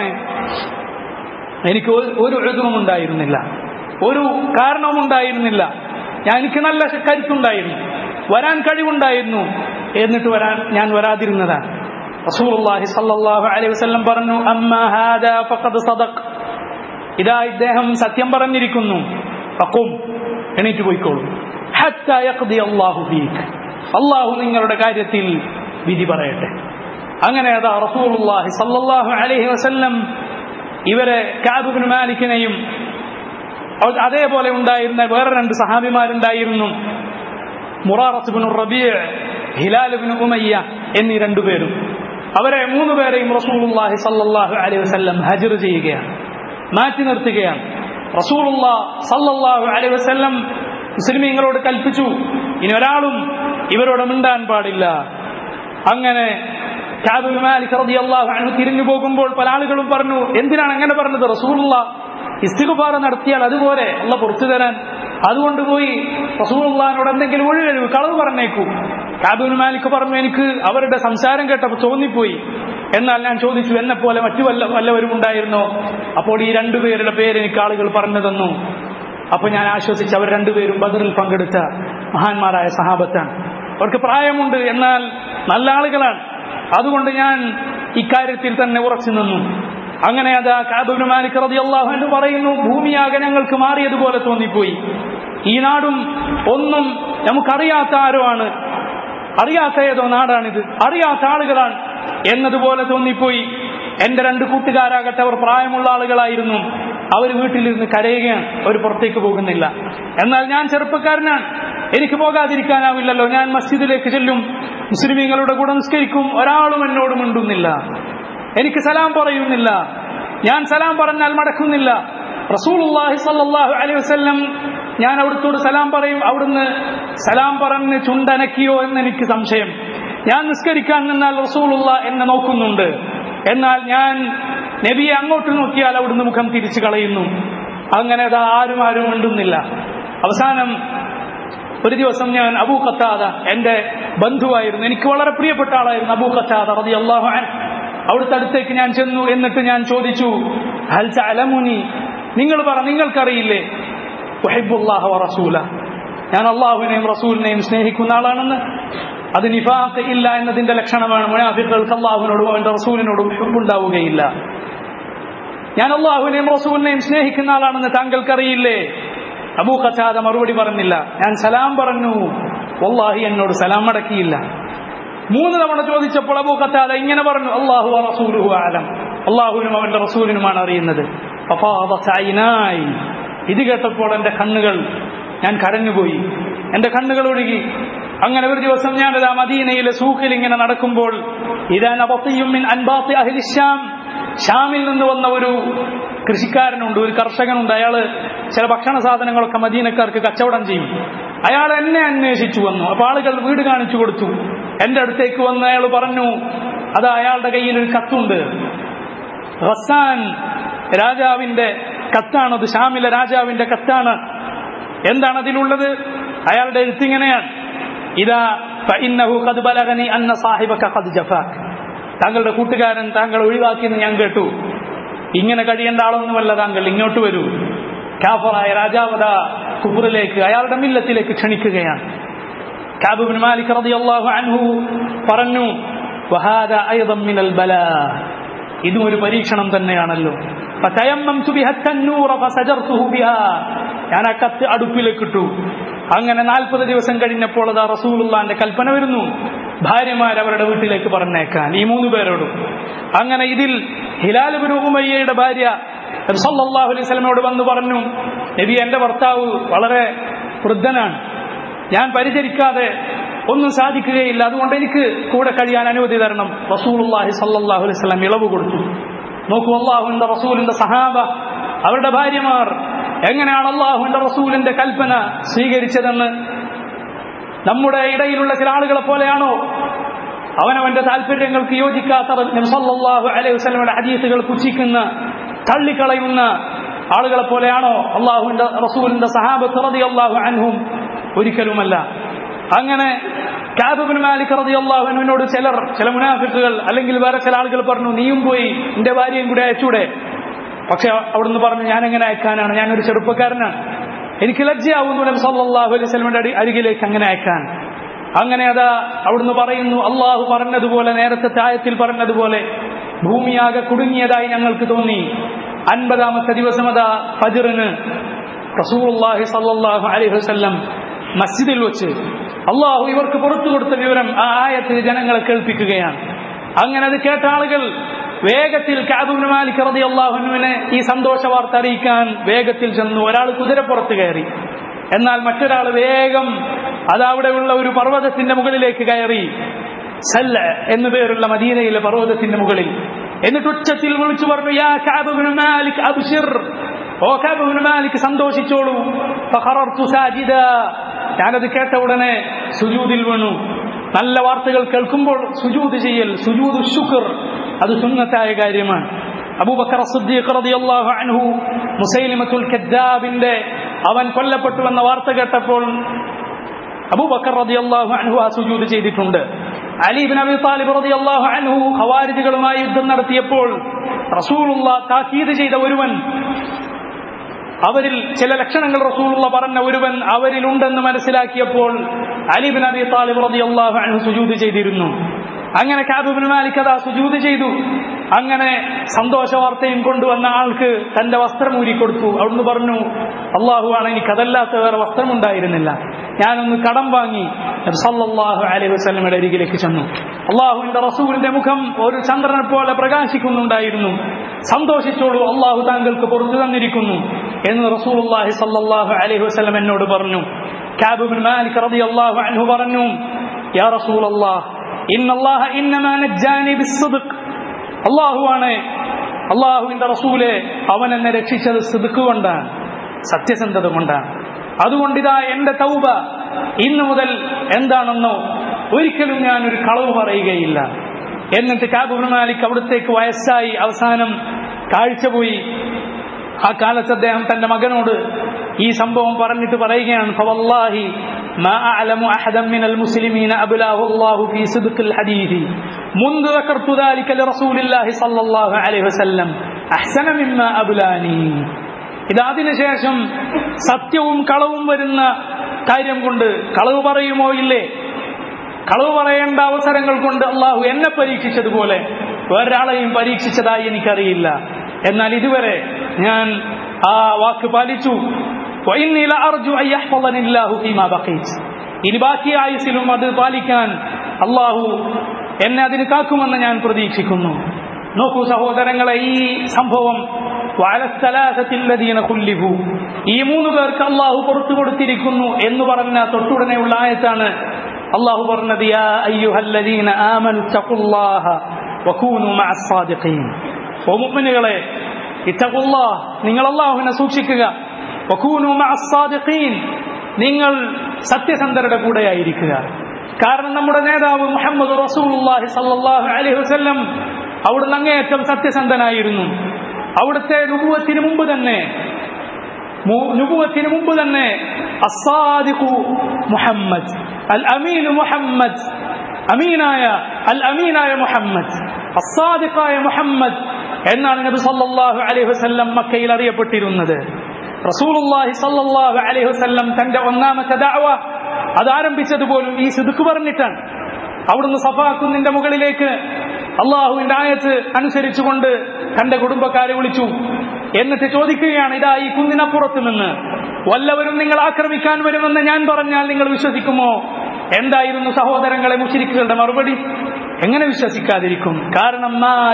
എനിക്ക് ഒരു എഴുതും ഉണ്ടായിരുന്നില്ല ഒരു കാരണവും ഉണ്ടായിരുന്നില്ല ഞാൻ എനിക്ക് നല്ല കരുത്തുണ്ടായിരുന്നു വരാൻ കഴിവുണ്ടായിരുന്നു എന്നിട്ട് വരാൻ ഞാൻ വരാതിരുന്നതാണ് റസൂലുള്ളാഹി സല്ലല്ലാഹു അലൈഹി വസല്ലം പറഞ്ഞു അമ്മാ ഹാദാ ഫഖദ് സദഖ് ഇതാ ഇദ്ദേഹം സത്യം പറഞ്ഞിരിക്കുന്നു ഫഖും എണീറ്റ് പോയിക്കോളൂ ഹത്താ യഖ്ദി അല്ലാഹു ഫീക് അല്ലാഹു നിങ്ങളുടെ കാര്യത്തിൽ വിധി പറയട്ടെ അങ്ങനെ അതാ റസൂലുള്ളാഹി സല്ലല്ലാഹു അലൈഹി വസല്ലം ഇവരെ കാബ് ഇബ്നു മാലിക്കിനെയും അതേപോലെ ഉണ്ടായിരുന്ന വേറെ രണ്ട് സഹാബിമാരുണ്ടായിരുന്നു Murarah bin Rabi Hilal bin Umayya എന്നീ രണ്ടുപേരും അവരെ മൂന്ന് പേരെയും റസൂലുള്ളാഹി സല്ലല്ലാഹു അലൈഹി വസല്ലം ഹജർ ചെയ്യുകയാണ് മാറ്റി നിർത്തുകയാണ് റസൂലുള്ള സല്ലല്ലാഹു അലൈഹി വസല്ലം മുസ്ലിമീങ്ങളോട് കൽപ്പിച്ചു ഇനി ഒരാളും ഇവരോട് മിണ്ടാൻ പാടില്ല അങ്ങനെ കാബുൽ മാലിക് റളിയല്ലാഹു അൻഹു തിരിഞ്ഞു പോകുമ്പോൾ പല ആളുകളും പറഞ്ഞു എന്തിനാണ് അങ്ങനെ പറഞ്ഞത് റസൂലുള്ള ഇസ്തിഗ്ഫാർ നടത്തിയാൽ അതുപോലെ അല്ല പുറത്തു തരാൻ അതുകൊണ്ട് പോയി റസൂലുള്ളാഹിനോട് എന്തെങ്കിലും ഒഴികഴിവ് കളവ് പറഞ്ഞേക്കൂ കാബുൽ മാലിക് പറഞ്ഞു എനിക്ക് അവരുടെ സംസാരം കേട്ടപ്പോൾ തോന്നിപ്പോയി എന്നാൽ ഞാൻ ചോദിച്ചു എന്നെ പോലെ മറ്റു വല്ല വല്ലവരും ഉണ്ടായിരുന്നോ അപ്പോൾ ഈ രണ്ടുപേരുടെ പേര് എനിക്ക് ആളുകൾ പറഞ്ഞു തന്നു അപ്പൊ ഞാൻ ആശ്വസിച്ച് അവർ രണ്ടുപേരും ബദറിൽ പങ്കെടുത്ത മഹാന്മാരായ സഹാബത്താണ് അവർക്ക് പ്രായമുണ്ട് എന്നാൽ നല്ല ആളുകളാണ് അതുകൊണ്ട് ഞാൻ ഇക്കാര്യത്തിൽ തന്നെ ഉറച്ചു നിന്നു അങ്ങനെ അതാ കാബുബിന് മാലിക് റളിയല്ലാഹു അൻഹു പറയുന്നു ഭൂമിയാകെ ഞങ്ങൾക്ക് മാറിയതുപോലെ തോന്നിപ്പോയി ഈ നാടും ഒന്നും നമുക്കറിയാത്ത ആരോ ആണ് അറിയാത്ത ഏതോ നാടാണിത് അറിയാത്ത ആളുകളാണ് എന്നതുപോലെ തോന്നിപ്പോയി എന്റെ രണ്ട് കൂട്ടുകാരാകട്ടെ അവർ പ്രായമുള്ള ആളുകളായിരുന്നു അവർ വീട്ടിലിരുന്ന് കരയുകയാണ് അവർ പുറത്തേക്ക് പോകുന്നില്ല എന്നാൽ ഞാൻ ചെറുപ്പക്കാരനാണ് എനിക്ക് പോകാതിരിക്കാനാവില്ലല്ലോ ഞാൻ മസ്ജിദിലേക്ക് ചെല്ലും മുസ്ലിമീങ്ങളുടെ കൂടെ നിസ്കരിക്കും ഒരാളും എന്നോട് മിണ്ടുന്നില്ല എനിക്ക് സലാം പറയുന്നില്ല ഞാൻ സലാം പറഞ്ഞാൽ മടക്കുന്നില്ല റസൂലുള്ളാഹി സ്വല്ലല്ലാഹു അലൈഹി വസല്ലം ഞാൻ അവിടുത്തോട് സലാം പറയും അവിടുന്ന് സലാം പറഞ്ഞ് ചുണ്ടനക്കിയോ എന്ന് എനിക്ക് സംശയം ഞാൻ നിസ്കരിക്കാൻ നിന്നാൽ റസൂലുള്ള എന്നെ നോക്കുന്നുണ്ട് എന്നാൽ ഞാൻ നബിയെ അങ്ങോട്ട് നോക്കിയാൽ അവിടുന്ന് മുഖം തിരിച്ചു കളയുന്നു അങ്ങനെ അതാ ആരും ആരും മിണ്ടുന്നില്ല അവസാനം ഒരു ദിവസം ഞാൻ അബൂ ഖത്താദ എന്റെ ബന്ധുവായിരുന്നു എനിക്ക് വളരെ പ്രിയപ്പെട്ട ആളായിരുന്നു അബൂ ഖത്താദ റളിയല്ലാഹു അൻഹു അവിടുത്തെ അടുത്തേക്ക് ഞാൻ ചെന്നു എന്നിട്ട് ഞാൻ ചോദിച്ചു ഹൽ തഅലമുനി നിങ്ങൾ പറ നിങ്ങൾക്കറിയില്ലേ ഉഹിബ്ബുല്ലാഹ വറസൂല ഞാൻ അള്ളാഹുവിനെയും റസൂലിനെയും സ്നേഹിക്കുന്ന ആളാണെന്ന് അത് നിഫാഖ് ഇല്ല എന്നതിന്റെ ലക്ഷണമാണ് മുനാഫിഖുകൾക്ക് അള്ളാഹുവിനോടും അവന്റെ റസൂലിനോടും ഉണ്ടാവുകയില്ല ഞാൻ അള്ളാഹുവിനെയും റസൂലിനെയും സ്നേഹിക്കുന്ന ആളാണെന്ന് താങ്കൾക്കറിയില്ലേ അബൂ ഖച്ചാദ മറുപടി പറഞ്ഞില്ല ഞാൻ സലാം പറഞ്ഞു വല്ലാഹി എന്നോട് സലാം മടക്കിയില്ല മൂന്ന് തവണ ചോദിച്ചപ്പോൾ അബൂ ഖത്താദ ഇങ്ങനെ പറഞ്ഞു അള്ളാഹു റസൂലുഹു ആലം അള്ളാഹുവിനും അവന്റെ റസൂലിനുമാണ് അറിയുന്നത് ഫഫാദത്ത് ഐനായി. ഇത് കേട്ടപ്പോൾ എന്റെ കണ്ണുകൾ ഞാൻ കരഞ്ഞുപോയി എന്റെ കണ്ണുകൾ ഒഴുകി അങ്ങനെ ഒരു ദിവസം ഞാനിതാ മദീനയിലെ സൂഖിൽ ഇങ്ങനെ നടക്കുമ്പോൾ ഇതാ നബത്തിയും മിൻ അൻബാത്തി അഹ്ലി ശ്യാം ഷാമിൽ നിന്ന് വന്ന ഒരു കൃഷിക്കാരനുണ്ട് ഒരു കർഷകനുണ്ട് അയാള് ചില ഭക്ഷണ സാധനങ്ങളൊക്കെ മദീനക്കാർക്ക് കച്ചവടം ചെയ്യും അയാൾ എന്നെ അന്വേഷിച്ചു വന്നു അപ്പൊ ആളുകൾ വീട് കാണിച്ചു കൊടുത്തു എന്റെ അടുത്തേക്ക് വന്ന് അയാൾ പറഞ്ഞു അത് അയാളുടെ കയ്യിൽ ഒരു കത്തുണ്ട് റസാൻ രാജാവിന്റെ കത്താണത് ഷാമിലെ രാജാവിന്റെ കത്താണ് എന്താണ് അതിലുള്ളത് അയാളുടെ എഴുത്തിങ്ങനെയാണ് ഇതാ فإنه قد بلغني أن صاحبك قد جفاك താങ്കളുടെ കൂട്ടുകാരൻ താങ്കൾ ഒഴിവാക്കിയെന്ന് ഞാൻ കേട്ടു ഇങ്ങനെ കഴിയേണ്ട ആളൊന്നുമല്ല താങ്കൾ ഇങ്ങോട്ട് വരൂ കാഫറായ രാജാവത കുബറിലേക്ക് അയാളുടെ മില്ലത്തിലേക്ക് ക്ഷണിക്കുകയാണ് കാബുബിൻ മാലിക് റളിയല്ലാഹു അൻഹു പറഞ്ഞു വഹാദ അയ്ദം മിനൽ ബലാ ഇതും ഒരു പരീക്ഷണം തന്നെയാണല്ലോ ഫതയമ്മംതു ബിഹ തന്നൂറ ഫസജർതുഹു ബിഹാ ഞാൻ ആ കത്ത് അടുപ്പിലേക്ക് ഇട്ടു അങ്ങനെ നാൽപ്പത് ദിവസം കഴിഞ്ഞപ്പോൾ അതാ റസൂലുള്ളാന്റെ കൽപ്പന വരുന്നു ഭാര്യമാർ അവരുടെ വീട്ടിലേക്ക് പറഞ്ഞേക്കാൻ ഈ മൂന്ന് പേരോടും അങ്ങനെ ഇതിൽ ഹിലാലുബിൻ ഉമയ്യയുടെ ഭാര്യ നബി സല്ലല്ലാഹു അലൈഹി വസല്ലമയോട് വന്ന് പറഞ്ഞു നബി എന്റെ ഭർത്താവ് വളരെ വൃദ്ധനാണ് ഞാൻ പരിചരിക്കാതെ ഒന്നും സാധിക്കുകയില്ല അതുകൊണ്ട് എനിക്ക് കൂടെ കഴിയാൻ അനുമതി തരണം റസൂലുള്ളാഹി സല്ലല്ലാഹു അലൈഹി വസല്ലം ഇളവ് കൊടുത്തു നോക്കൂ അള്ളാഹുവിന്റെ റസൂലിന്റെ സഹാബ അവരുടെ ഭാര്യമാർ എങ്ങനെയാണ് അള്ളാഹുവിന്റെ റസൂലിന്റെ കൽപ്പന സ്വീകരിച്ചതെന്ന് നമ്മുടെ ഇടയിലുള്ള ചില ആളുകളെ പോലെയാണോ അവനവന്റെ താല്പര്യങ്ങൾക്ക് യോജിക്കാത്ത നബി സല്ലല്ലാഹു അലൈഹി വസല്ലമയുടെ ഹദീസുകൾ പുച്ഛിക്കുന്ന തള്ളിക്കളയുന്ന ആളുകളെ പോലെയാണോ അള്ളാഹുവിന്റെ റസൂലിന്റെ സഹാബത്ത് റളിയല്ലാഹു അൻഹും ഒരിക്കലുമല്ല അങ്ങനെ കാബുബിൻ മാലിക് റളിയല്ലാഹു അൻഹുവിനോട് ചിലർ ചില മുനാഫിക്കുകൾ അല്ലെങ്കിൽ വേറെ ചില ആളുകൾ പറഞ്ഞു നീയും പോയി നിന്റെ ഭാര്യയും കൂടെ അയച്ചൂടെ പക്ഷെ അവിടുന്ന് പറഞ്ഞു ഞാൻ എങ്ങനെ അയക്കാനാണ് ഞാനൊരു ചെറുപ്പക്കാരനാണ് എനിക്ക് ലജ്ജയാവുന്നു നബി സല്ലല്ലാഹു അലൈഹി വസല്ലമയുടെ അടി അരികിലേക്ക് അങ്ങനെ അയക്കാൻ അങ്ങനെ അതാ അവിടുന്ന് പറയുന്നു അള്ളാഹു പറഞ്ഞതുപോലെ നേരത്തെ തായത്തിൽ പറഞ്ഞതുപോലെ ഭൂമിയാകെ കുടുങ്ങിയതായി ഞങ്ങൾക്ക് തോന്നി അൻപതാമത്തെ ദിവസം അതാ ഫജറിന് റസൂലുള്ളാഹി സല്ലല്ലാഹു അലൈഹി വസല്ലം മസ്ജിദിൽ വെച്ച് അള്ളാഹു ഇവർക്ക് പുറത്തു കൊടുത്ത വിവരം ആ ആയത്ത് ജനങ്ങളെ കേൾപ്പിക്കുകയാണ് അങ്ങനെ അത് കേട്ട ആളുകൾ വേഗത്തിൽ കാബുബിന് മാലിക് റതി അള്ളാഹുനുവിനെ ഈ സന്തോഷ വാർത്ത അറിയിക്കാൻ വേഗത്തിൽ ചെന്നു ഒരാൾ കുതിരപ്പുറത്ത് കയറി എന്നാൽ മറ്റൊരാൾ വേഗം അതവിടെയുള്ള ഒരു പർവ്വതത്തിന്റെ മുകളിലേക്ക് കയറി സല്ല എന്നു പേരുള്ള മദീനയിലെ പർവ്വതത്തിന്റെ മുകളിൽ എന്നിട്ട് ഉച്ചത്തിൽ വിളിച്ചു പറഞ്ഞു യാ കാബുബിന് മാലിക് അബ്ഷിർ ഓ കാബുബിന് മാലിക് സന്തോഷിച്ചോളൂ ഫഖറർതു സാജിദ ഞാനത് കേട്ട ഉടനെ സുജൂദിൽ വീണു നല്ല വാർത്തകൾ കേൾക്കുമ്പോൾ സുജൂദ് ചെയ്യൽ സുജൂദ് ശുക്ർ അത് സുന്നത്തായ കാര്യമാണ് അബൂബക്കർ സിദ്ദീഖ് റളിയല്ലാഹു അൻഹു മുസൈലിമത്തുൽ കദ്ദാബിന്റെ അവൻ കൊല്ലപ്പെട്ടു എന്ന വാർത്ത കേട്ടപ്പോൾ അബൂബക്കർ റളിയല്ലാഹു അൻഹു ആ സുജൂദ് ചെയ്തിട്ടുണ്ട് അലി ഇബ്നു അബി താലിബ് റളിയല്ലാഹു അൻഹു ഖവാരിജുകളുമായി യുദ്ധം നടത്തിയപ്പോൾ റസൂലുള്ള താക്കീത് ചെയ്ത ഒരുവൻ അവരിൽ ചില ലക്ഷണങ്ങൾ റസൂലുള്ള പറഞ്ഞ ഒരുവൻ അവരിലുണ്ടെന്ന് മനസ്സിലാക്കിയപ്പോൾ അലിബിൻ അബി താലിബ് റളിയല്ലാഹു അൻഹു സുജൂദ് ചെയ്തിരുന്നു അങ്ങനെ കാബുബിൻ മാലിക് അതാ സുജൂദ് ചെയ്തു അങ്ങനെ സന്തോഷ വാർത്തയും കൊണ്ടുവന്ന ആൾക്ക് തന്റെ വസ്ത്രം ഊരിക്കൊടുത്തു അവിടുന്ന് പറഞ്ഞു അള്ളാഹു ആണ് എനിക്ക് അതല്ലാത്ത വേറെ വസ്ത്രമുണ്ടായിരുന്നില്ല ഞാനൊന്ന് കടം വാങ്ങി സല്ലല്ലാഹു അലൈഹി വസല്ലമയുടെ അരികിലേക്ക് ചെന്നു അള്ളാഹുവിന്റെ റസൂലിന്റെ മുഖം ഒരു ചന്ദ്രനെ പോലെ പ്രകാശിക്കുന്നുണ്ടായിരുന്നു സന്തോഷിച്ചോളൂ അള്ളാഹു താങ്കൾക്ക് പുറത്തു തന്നിരിക്കുന്നു എന്ന് റസൂലുള്ളാഹി സല്ലല്ലാഹു അലൈഹി വസല്ലം എന്നോട് പറഞ്ഞു കാബുബിൻ മാലിക് റളിയല്ലാഹു അൻഹു പറഞ്ഞു യാ റസൂലല്ലാഹ് ഇന്നല്ലാഹ ഇന്നമാ നജ്ജാനി ബിസ്സദ്ഖ് അള്ളാഹുവാണ് അള്ളാഹുവിന്റെ റസൂലെ അവൻ എന്നെ രക്ഷിച്ചത് സിദുക്ക് കൊണ്ടാണ് സത്യസന്ധത കൊണ്ടാണ് അതുകൊണ്ട് ഇതാ എന്റെ തൗബ ഇന്നു മുതൽ എന്താണെന്നോ ഒരിക്കലും ഞാൻ ഒരു കളവ് പറയുകയില്ല എന്നിട്ട് കാബുബ് മാലിക് അവിടത്തേക്ക് വയസ്സായി അവസാനം കാഴ്ച പോയി ആ കാലത്ത് അദ്ദേഹം തന്റെ മകനോട് ഈ സംഭവം പറഞ്ഞിട്ട് പറയുകയാണ് ഫവല്ലാഹി ما أعلم أحدا من المسلمين أبلاه الله في صدق الحديث منذ ذكرت ذلك لرسول الله صلى الله عليه وسلم أحسن مما أبلاني ഇത് അതിനുശേഷം സത്യവും കളവും വരുന്ന കാര്യം കൊണ്ട് കളവ് പറയുമോ ഇല്ലേ കളവ് പറയേണ്ട അവസരങ്ങൾ കൊണ്ട് അള്ളാഹു എന്നെ പരീക്ഷിച്ചതുപോലെ വേറൊരാളെയും പരീക്ഷിച്ചതായി എനിക്കറിയില്ല എന്നാൽ ഇതുവരെ ഞാൻ ആ വാക്ക് പാലിച്ചു ഇനി ബാക്കി ആയുസിലും അത് പാലിക്കാൻ അള്ളാഹു എന്നെ അതിന് കാക്കുമെന്ന് ഞാൻ പ്രതീക്ഷിക്കുന്നു നോക്കൂ സഹോദരങ്ങളെ ഈ സംഭവം ഈ മൂന്ന് പേർക്ക് അള്ളാഹു പുറത്തു കൊടുത്തിരിക്കുന്നു എന്ന് പറഞ്ഞ തൊട്ടുടനെയുള്ള ആയത്താണ് അള്ളാഹു പറഞ്ഞത് യാ അയ്യുഹല്ലദീന ആമനു തഖുല്ലാഹ വകൂനു മഅസ് സാദിഖീൻ ഓ മുഅ്മിനുകളെ ഇത്തഖുല്ലാഹ് നിങ്ങൾ അള്ളാഹുവിനെ സൂക്ഷിക്കുക വകൂനു മഅസ് സാദിഖീൻ നിങ്ങൾ സത്യസന്ധരുടെ കൂടെയായിരിക്കുക കാരണം നമ്മുടെ നേതാവ് മുഹമ്മദ് റസൂലുള്ളാഹി സല്ലല്ലാഹു അലൈഹി വസല്ലം അവിടുന്ന് അങ്ങേയറ്റം സത്യസന്ധനായിരുന്നു അവിടുത്തെ നുപുവത്തിന് മുമ്പ് തന്നെ നുപുവത്തിന് മുമ്പ് തന്നെ അസാദിഖു മുഹമ്മദ് അൽ അമീൻ മുഹമ്മദ് അമീനായ അൽ അമീനായ മുഹമ്മദ് അസാദിഖായ മുഹമ്മദ് എന്നാണ് നബി സല്ലല്ലാഹു അലൈഹി വസല്ലം മക്കയിൽ അറിയപ്പെട്ടിരുന്നത് റസൂലുള്ളാഹി സല്ലല്ലാഹു അലൈഹി വസല്ലം തന്റെ ഒന്നാമത്തെ ദഅവ അത് ആരംഭിച്ചത് പോലും ഈ സിദ്ക്ക് പറഞ്ഞിട്ടാണ് അവിടുന്ന് സഫാക്കുന്നിന്റെ മുകളിലേക്ക് അള്ളാഹുവിന്റെ ആയത്ത് അനുസരിച്ചുകൊണ്ട് തന്റെ കുടുംബക്കാരെ വിളിച്ചു എന്നിട്ട് ചോദിക്കുകയാണ് ഇതാ ഈ കുന്നിനപ്പുറത്ത് നിന്ന് വല്ലവരും നിങ്ങൾ ആക്രമിക്കാൻ വരുമെന്ന് ഞാൻ പറഞ്ഞാൽ നിങ്ങൾ വിശ്വസിക്കുമോ എന്തായിരുന്നു സഹോദരങ്ങളെ മുഷിരിക്കുകളുടെ മറുപടി എങ്ങനെ വിശ്വസിക്കാതിരിക്കും കാരണം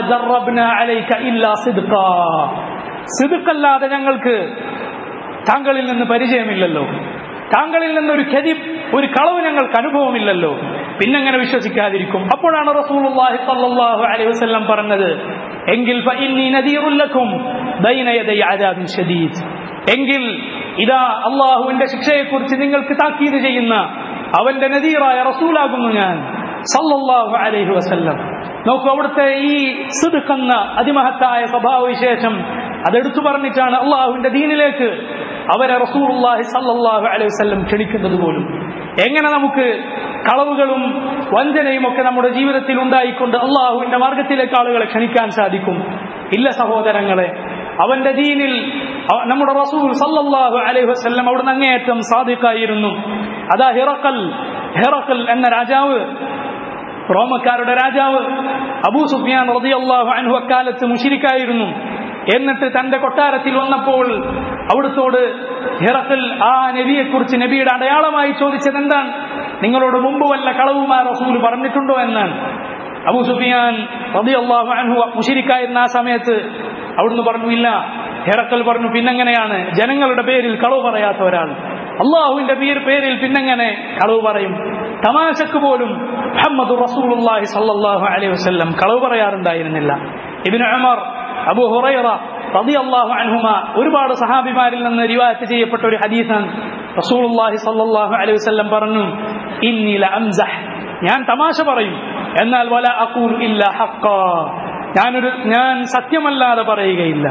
സിദുക്കല്ലാതെ ഞങ്ങൾക്ക് താങ്കളിൽ നിന്ന് പരിചയമില്ലല്ലോ താങ്കളിൽ നിന്നൊരു ഖരിബ് ഒരു കളവ് ഞങ്ങൾക്ക് അനുഭവമില്ലല്ലോ പിന്നെങ്ങനെ വിശ്വസിക്കാതിരിക്കും അപ്പോഴാണ് റസൂലുള്ളാഹി സ്വല്ലല്ലാഹു അലൈഹി വസല്ലം പറഞ്ഞത് എങ്കിൽ ഫഇന്നി നദീറുൽ ലക്കും ബൈന യദൈ അദാബിൻ ശദീദ് എങ്കിൽ ഇതാ അള്ളാഹുവിന്റെ ശിക്ഷയെക്കുറിച്ച് നിങ്ങൾക്ക് താക്കീത് ചെയ്യുന്ന അവന്റെ നദീറായ റസൂലാകുന്നു ഞാൻ സല്ലല്ലാഹു അലൈഹി വസല്ലം നോക്കൂ അവിടുത്തെ ഈ സിദ്ഖെന്ന അതിമഹത്തായ സ്വഭാവവിശേഷം അതെടുത്തു പറഞ്ഞിട്ടാണ് അള്ളാഹുവിന്റെ ദീനിലേക്ക് അവരെ റസൂലുള്ളാഹി സല്ലല്ലാഹു അലൈഹി വസല്ലം ക്ഷണിക്കുന്നത് പോലും എങ്ങനെ നമുക്ക് കളവുകളും വഞ്ചനയും ഒക്കെ നമ്മുടെ ജീവിതത്തിൽ ഉണ്ടായിക്കൊണ്ട് അള്ളാഹുവിന്റെ മാർഗത്തിലേക്ക് ആളുകളെ ക്ഷണിക്കാൻ സാധിക്കും ഇല്ല സഹോദരങ്ങളെ അവന്റെ ദീനിൽ നമ്മുടെ റസൂൽ സല്ലല്ലാഹു അലൈഹി വസല്ലം അവിടുന്ന് അങ്ങേയറ്റം സാധിക്കായിരുന്നു അതാ ഹിറക്കൽ ഹിറക്കൽ എന്ന രാജാവ് റോമക്കാരുടെ രാജാവ് അബൂ സുഫിയാൻ റളിയല്ലാഹു അൻഹു അക്കാലത്ത് മുഷിരിക്കായിരുന്നു എന്നിട്ട് തന്റെ കൊട്ടാരത്തിൽ വന്നപ്പോൾ അവിടുത്തോട് ഹിറക്കൽ ആ നബിയെക്കുറിച്ച് നബിയുടെ അടയാളമായി ചോദിച്ചത് എന്താണ് നിങ്ങളോട് മുമ്പ് വല്ല കളവുമാ റസൂൽ പറഞ്ഞിട്ടുണ്ടോ എന്നാണ് അബൂ സുഫിയാൻ റളിയല്ലാഹു അൻഹു മുഷിരിക്കായിരുന്ന ആ സമയത്ത് അവിടുന്ന് പറഞ്ഞു ഇല്ല ഹിറക്കൽ പറഞ്ഞു പിന്നെങ്ങനെയാണ് ജനങ്ങളുടെ പേരിൽ കളവ് പറയാത്ത ഒരാൾ അള്ളാഹുവിന്റെ പേരിൽ പിന്നെങ്ങനെ കളവ് പറയും തമാശക്ക് പോലും മുഹമ്മദ് റസൂലുള്ളാഹി സല്ലല്ലാഹു അലൈഹി വസല്ലം കളവ് പറയാറുണ്ടായിരുന്നില്ല ഇബ്നു ഉമർ അബൂ ഹുറൈറ റളിയല്ലാഹു അൻഹുമ ഒരുപാട് സഹാബിമാരിൽ നിന്ന് റിവായത്ത് ചെയ്യപ്പെട്ട ഒരു ഹദീസാണ് റസൂലുള്ളാഹി സല്ലല്ലാഹു അലൈഹി വസല്ലം പറഞ്ഞു ഇന്നി ലഅംസഹ് ഞാൻ തമാശ പറയും എന്നാൽ വല അക്കൂൽ ഇല്ല ഹക്ക ഞാനൊരു ഞാൻ സത്യമല്ലാതെ പറയുകയില്ല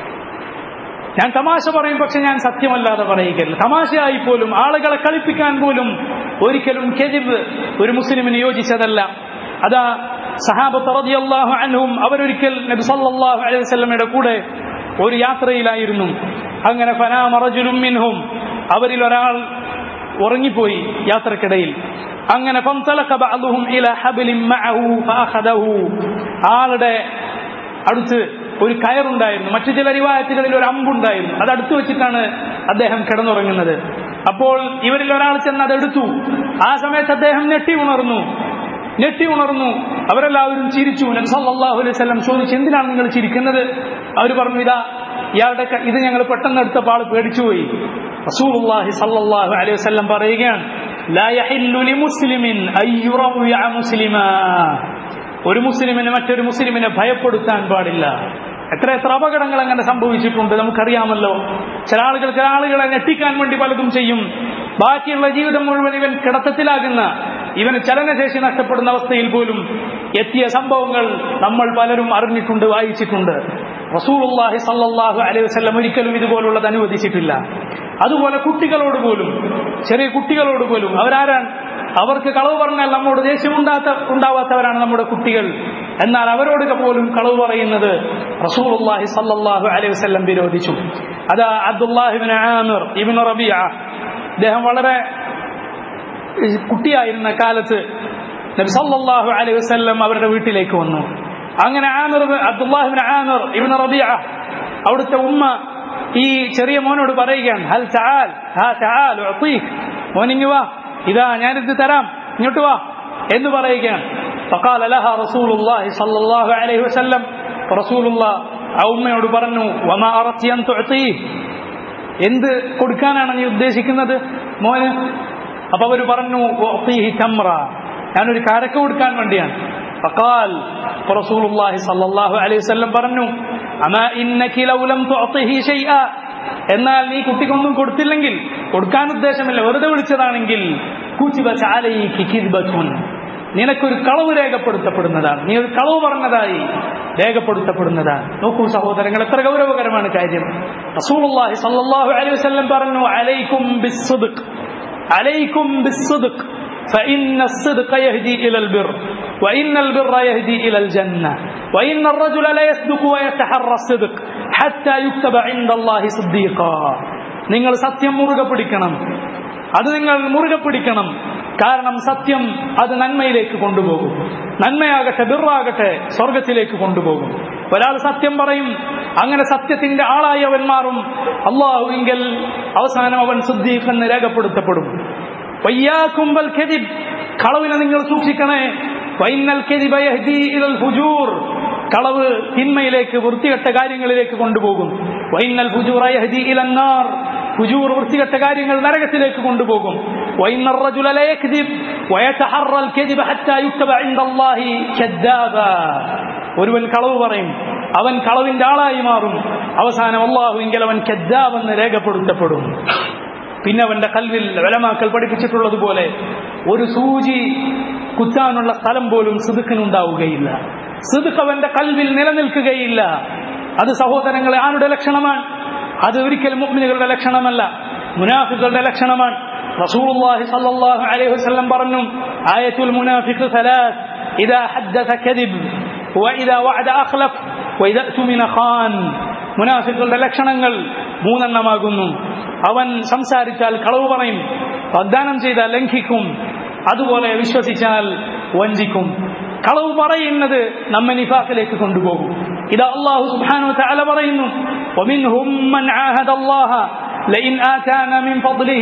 ഞാൻ തമാശ പറയും പക്ഷെ ഞാൻ സത്യമല്ലാതെ പറയുകയില്ല തമാശയായി പോലും ആളുകളെ കളിപ്പിക്കാൻ പോലും ഒരിക്കലും കെതിബ് ഒരു മുസ്ലിമിന് യോജിച്ചതല്ല അതാ സഹാബത്ത് റളിയല്ലാഹു അൻഹും അവരൊരിക്കൽ നബി സല്ലല്ലാഹു അലൈഹി വസല്ലമയുടെ കൂടെ ഒരു യാത്രയിലായിരുന്നു അങ്ങനെ ഫനാമ റജുലുൻ മിൻഹും അവരിൽ ഒരാൾ ഉറങ്ങിപ്പോയി യാത്രക്കിടയിൽ അങ്ങനെ ഫംതലക ബഅദുഹും ഇലാ ഹബ്ലിൻ മഅഹു ഫഅഖദഹു ആളുടെ അടുത്ത് ഒരു കയറുണ്ടായിരുന്നു മറ്റു ചില റിവായത്തുകളിൽ ഒരു അമ്പുണ്ടായിരുന്നു അത് അടുത്ത് വെച്ചിട്ടാണ് അദ്ദേഹം കിടന്നുറങ്ങുന്നത് അപ്പോൾ ഇവരിൽ ഒരാൾ ചെന്ന് അതെടുത്തു ആ സമയത്ത് അദ്ദേഹം ഞെട്ടി ഉണർന്നു ഞെട്ടി ഉണർന്നു അവരെല്ലാവരും ചിരിച്ചു നബി സല്ലല്ലാഹു അലൈഹി വസല്ലം ചോദിച്ചു എന്തിനാണ് നിങ്ങൾ ചിരിക്കുന്നത് അവർ പറഞ്ഞു ഇതാ ഇയാളുടെ ക- ഇത് ഞങ്ങൾ പെട്ടെന്ന് എടുത്തപ്പോൾ ആൾ പേടിച്ചുപോയി റസൂലുള്ളാഹി സല്ലല്ലാഹു അലൈഹി വസല്ലം പറയുകയാണ് ലാ യഹില്ലു ലിമുസ്ലിമിൻ അയ്യുറവിയ മുസ്ലിമാ ഒരു മുസ്ലിമിന് മറ്റൊരു മുസ്ലിമിനെ ഭയപ്പെടുത്താൻ പാടില്ല എത്ര എത്ര അപകടങ്ങൾ അങ്ങനെ സംഭവിച്ചിട്ടുണ്ട് നമുക്കറിയാമല്ലോ ചില ആളുകൾ ചില ആളുകളെ ഞെട്ടിക്കാൻ വേണ്ടി പലതും ചെയ്യും ബാക്കിയുള്ള ജീവിതം മുഴുവൻ ഇവൻ കിടത്തത്തിലാകുന്ന ഇവന് ചലനശേഷി നഷ്ടപ്പെടുന്ന അവസ്ഥയിൽ പോലും എത്തിയ സംഭവങ്ങൾ നമ്മൾ പലരും അറിഞ്ഞിട്ടുണ്ട് വായിച്ചിട്ടുണ്ട് റസൂലുള്ളാഹി സല്ലല്ലാഹു അലൈഹി വസല്ലം ഒരിക്കലും ഇതുപോലുള്ളത് അനുവദിച്ചിട്ടില്ല അതുപോലെ കുട്ടികളോട് പോലും ചെറിയ കുട്ടികളോട് പോലും അവരാരാണ് അവർക്ക് കളവ് പറഞ്ഞാൽ നമ്മോട് ദേഷ്യം ഉണ്ടാത്ത ഉണ്ടാവാത്തവരാണ് നമ്മുടെ കുട്ടികൾ എന്നാൽ അവരോടൊക്കെ പോലും കളവ് പറയുന്നത് റസൂലുള്ളാഹി സല്ലല്ലാഹു അലൈഹി വസല്ലം വിരോധിച്ചു അതാ അബ്ദുല്ലാഹിബിൻ ആമിർ ഇബ്നു റബിയ അദ്ദേഹം വളരെ കുട്ടിയായിരുന്ന കാലത്ത് നബി സല്ലല്ലാഹു അലൈഹി വസല്ലം അവരുടെ വീട്ടിലേക്ക് വന്നു അങ്ങനെ ആമിർ അബ്ദുല്ലാഹിബിൻ ആമിർ ഇബ്നു റബിയ അവിടുത്തെ ഉമ്മ ഈ ചെറിയ മോനോട് പറയുകയാണ് ഹൽ തആൽ ഹാ തആൽ ഉഅതീക് മോനിങ്ങ് വാ ഇതാ ഞാനിത് തരാം ഇങ്ങോട്ട് വാ എന്ന് പറയുകയാണ് فقال لها رسول الله صلى الله عليه وسلم رسول الله ആ ഉമ്മയോട് പറഞ്ഞു വമാ അറത്തി അൻ തുഅതീഹ് എന്ത് കൊടുക്കാനാണ് നീ ഉദ്ദേശിക്കുന്നത് മോന് അപ്പൊ അവര് പറഞ്ഞു ഉഅതീഹി തംറ ഞാനൊരു കാരക്ക കൊടുക്കാൻ വേണ്ടിയാണ് فقال رسول الله صلى الله عليه وسلم പറഞ്ഞു അമാ ഇന്നകി ലൗ ലം തുഅതിഹി ഷൈആ എന്നാൽ നീ കുട്ടിക്കൊന്നും കൊടുത്തില്ലെങ്കിൽ കൊടുക്കാൻ ഉദ്ദേശമില്ല വെറുതെ വിളിച്ചതാണെങ്കിൽ കുതിബത അലൈകി കിദ്ബത്തുൻ നിനക്കൊരു കളവ് രേഖപ്പെടുത്തപ്പെടുന്നതാണ് നീ ഒരു കളവ് പറഞ്ഞതായി രേഖപ്പെടുത്തപ്പെടുന്നതാണ് നോക്കൂ സഹോദരങ്ങൾ എത്ര ഗൗരവകരമാണ് കാര്യം റസൂലുള്ളാഹി സ്വല്ലല്ലാഹു അലൈഹി വസല്ലം പറഞ്ഞു അലൈക്കും ബിസ്സുദ്ഖ് അലൈക്കും ബിസ്സുദ്ഖ് فإن الصدق يهدي إلى البر وإن البر يهدي إلى الجنة وإن الرجل لا يصدق ويتحرى الصدق حتى يكتب عند الله صديقا നിങ്ങൾ സത്യം മുറുകെ പിടിക്കണം അത് നിങ്ങൾ മുറുകെ പിടിക്കണം കാരണം സത്യം അത് നന്മയിലേക്ക് കൊണ്ടുപോകും നന്മയാകട്ടെ ബിറാകട്ടെ സ്വർഗത്തിലേക്ക് കൊണ്ടുപോകും ഒരാൾ സത്യം പറയും അങ്ങനെ സത്യത്തിന്റെ ആളായി അവൻ മാറും അള്ളാഹുവിങ്കൽ അവസാനം അവൻ സുദ്ദീഖ് എന്ന് രേഖപ്പെടുത്തപ്പെടും വയ്യാക്കുമ്പൽ കെതിബ് കളവിനെ നിങ്ങൾ സൂക്ഷിക്കണേ വൈന്നൽ കെതിബ യഹ്ദി ഇലൽ ഫുജൂർ കളവ് തിന്മയിലേക്ക് വൃത്തികെട്ട കാര്യങ്ങളിലേക്ക് കൊണ്ടുപോകും വൈന്നൽ ഫുജൂറ യഹ്ദി ഇലന്നാർ ഫുജൂർ വൃത്തികെട്ട കാര്യങ്ങൾ നരകത്തിലേക്ക് കൊണ്ടുപോകും وإن الرجل لا يكذب ويتحرى الكذب حتى يكتب عند الله كذابا ഒരുവൻ കളവ് പറയും അവൻ കളവിന്റെ ആളായി മാറും അവസാനം അള്ളാഹുവിങ്കിൽ അവൻ കദ്ദാബെന്ന് രേഖപ്പെടുത്തപ്പെടും പിന്നെ അവന്റെ കൽവിൽ വിലമാക്കൽ പഠിപ്പിച്ചിട്ടുള്ളതുപോലെ ഒരു സൂചി കുത്താനുള്ള സ്ഥലം പോലും സിദുക്കിനുണ്ടാവുകയില്ല സിദുക്ക് അവന്റെ കൽവിൽ നിലനിൽക്കുകയില്ല അത് സഹോദരങ്ങളെ ആരുടെ ലക്ഷണമാണ് അത് ഒരിക്കലും മുഅ്മിനുകളുടെ ലക്ഷണമല്ല മുനാഫികളുടെ ലക്ഷണമാണ് റസൂലുള്ളാഹി സ്വല്ലല്ലാഹു അലൈഹി വസല്ലം പറഞ്ഞു ആയത്തുൽ മുനാഫിഖ് സലാസ് ഇദാ ഹദ്ദസ കദിബ് വഇദാ വഅദ അഖ്ലഫ് വഇദാ തുമിന ഖാൻ മുനാഫിക്കുകളുടെ ലക്ഷണങ്ങൾ മൂന്നെണ്ണമാകുന്നു അവൻ സംസാരിച്ചാൽ കളവ് പറയും വാഗ്ദാനം ചെയ്താൽ ലംഘിക്കും അതുപോലെ വിശ്വസിച്ചാൽ വഞ്ചിക്കും കളവ് പറയുന്നത് നമ്മെ നിഫാഖിലേക്ക് കൊണ്ടുപോകും ഇത് അള്ളാഹു സുബ്ഹാനഹു വതആല പറയുന്നു ومنهم من عاهد الله لئن آتانا من فضله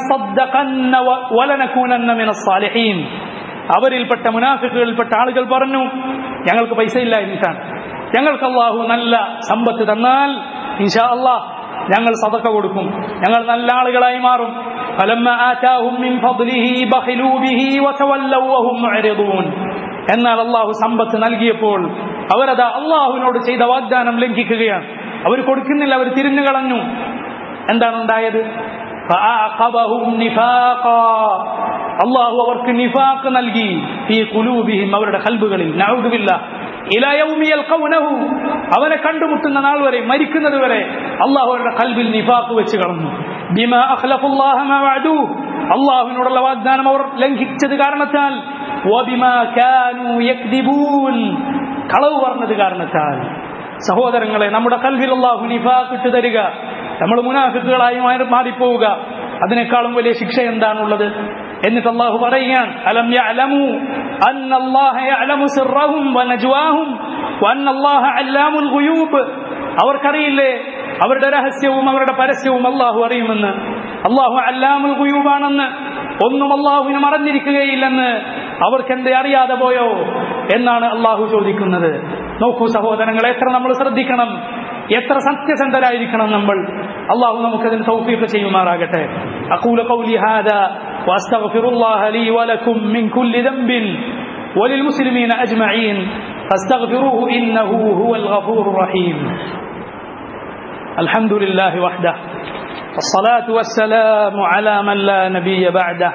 لنصدقن ولنكونن من الصالحين അവരിൽപ്പെട്ട മുനാഫിക്കുകളിൽപ്പെട്ട ആളുകൾ പറഞ്ഞു ഞങ്ങൾക്ക് പൈസ ഇല്ല എന്നിട്ടാണ് ഞങ്ങൾക്ക് അള്ളാഹു നല്ല സമ്പത്ത് തന്നാൽ ഇൻഷാ അള്ളാഹ് ഞങ്ങൾ സതക്ക കൊടുക്കും ഞങ്ങൾ നല്ല ആളുകളായി മാറും فلما آتاهم من فضله بخلوا به وتولوا وهم معرضون എന്നാൽ അള്ളാഹു സമ്പത്ത് നൽകിയപ്പോൾ അവരത് അള്ളാഹുവിനോട് ചെയ്ത വാഗ്ദാനം ലംഘിക്കുകയാണ് അവർ കൊടുക്കുന്നില്ല അവർ തിരിഞ്ഞു കളഞ്ഞു എന്താണ് ഉണ്ടായത് فأعقبهم نفاقا അള്ളാഹു അവർക്ക് നിഫാക്ക് നൽകി ഈ കുലൂബിഹിം അവരുടെ കൽബുകളിൽ നൗദുബില്ല അവനെ കണ്ടുമുട്ടുന്ന നാൾ വരെ മരിക്കുന്നത് വരെ അള്ളാഹു അവരുടെ കൽബിൽ നിഫാക്ക് വെച്ച് കളഞ്ഞു ബിമ അഖ്ലഫുല്ലാഹ മാ വഅദൂ അള്ളാഹുവിനോടുള്ള വാഗ്ദാനം അവർ ലംഘിച്ചത് കാരണത്താൽ വബിമാ കാനൂ യക്ദിബൂൻ കളവ് പറഞ്ഞത് കാരണത്താൽ സഹോദരങ്ങളെ നമ്മുടെ കൽവിൽ അള്ളാഹു നിഫാക്ക് ഇട്ട് തരിക നമ്മൾ മുനാഫിക്കുകളായി മാറിപ്പോവുക അതിനേക്കാളും വലിയ ശിക്ഷ എന്താണുള്ളത് എന്നിട്ട് അള്ളാഹു പറയുകയാണ് അലം യഅലമു അന്ന അല്ലാഹ യഅലമു സിർറഹും വനജ്വാഹും വഅന്ന അല്ലാഹ അല്ലാമുൽ ഗുയൂബ് അവർക്കറിയില്ലേ അവരുടെ രഹസ്യവും അവരുടെ പരസ്യവും അള്ളാഹു അറിയുമെന്ന് അള്ളാഹു അല്ലാമുൽ ഗുയൂബാണെന്ന് ഒന്നും അള്ളാഹുവിന് മറഞ്ഞിരിക്കുകയില്ലെന്ന് അവർക്ക് എന്തേ അറിയാതെ പോയോ എന്നാണ് അള്ളാഹു ചോദിക്കുന്നത് നോക്കൂ സഹോദരങ്ങൾ എത്ര നമ്മൾ ശ്രദ്ധിക്കണം എത്ര സത്യസന്ധരായിരിക്കണം നമ്മൾ അള്ളാഹു നമുക്കതിന് തൗഫീഖ് ചെയ്യുമാറാകട്ടെ അഖൂല ഖൗലി ഹാദാ വഅസ്തഗ്ഫിറുല്ലാഹ ലീ വലക്കും മിൻ കുല്ലി ദംബിൻ وللمسلمين أجمعين فاستغفروه إنه هو الغفور الرحيم الحمد لله وحده والصلاة والسلام على من لا نبي بعده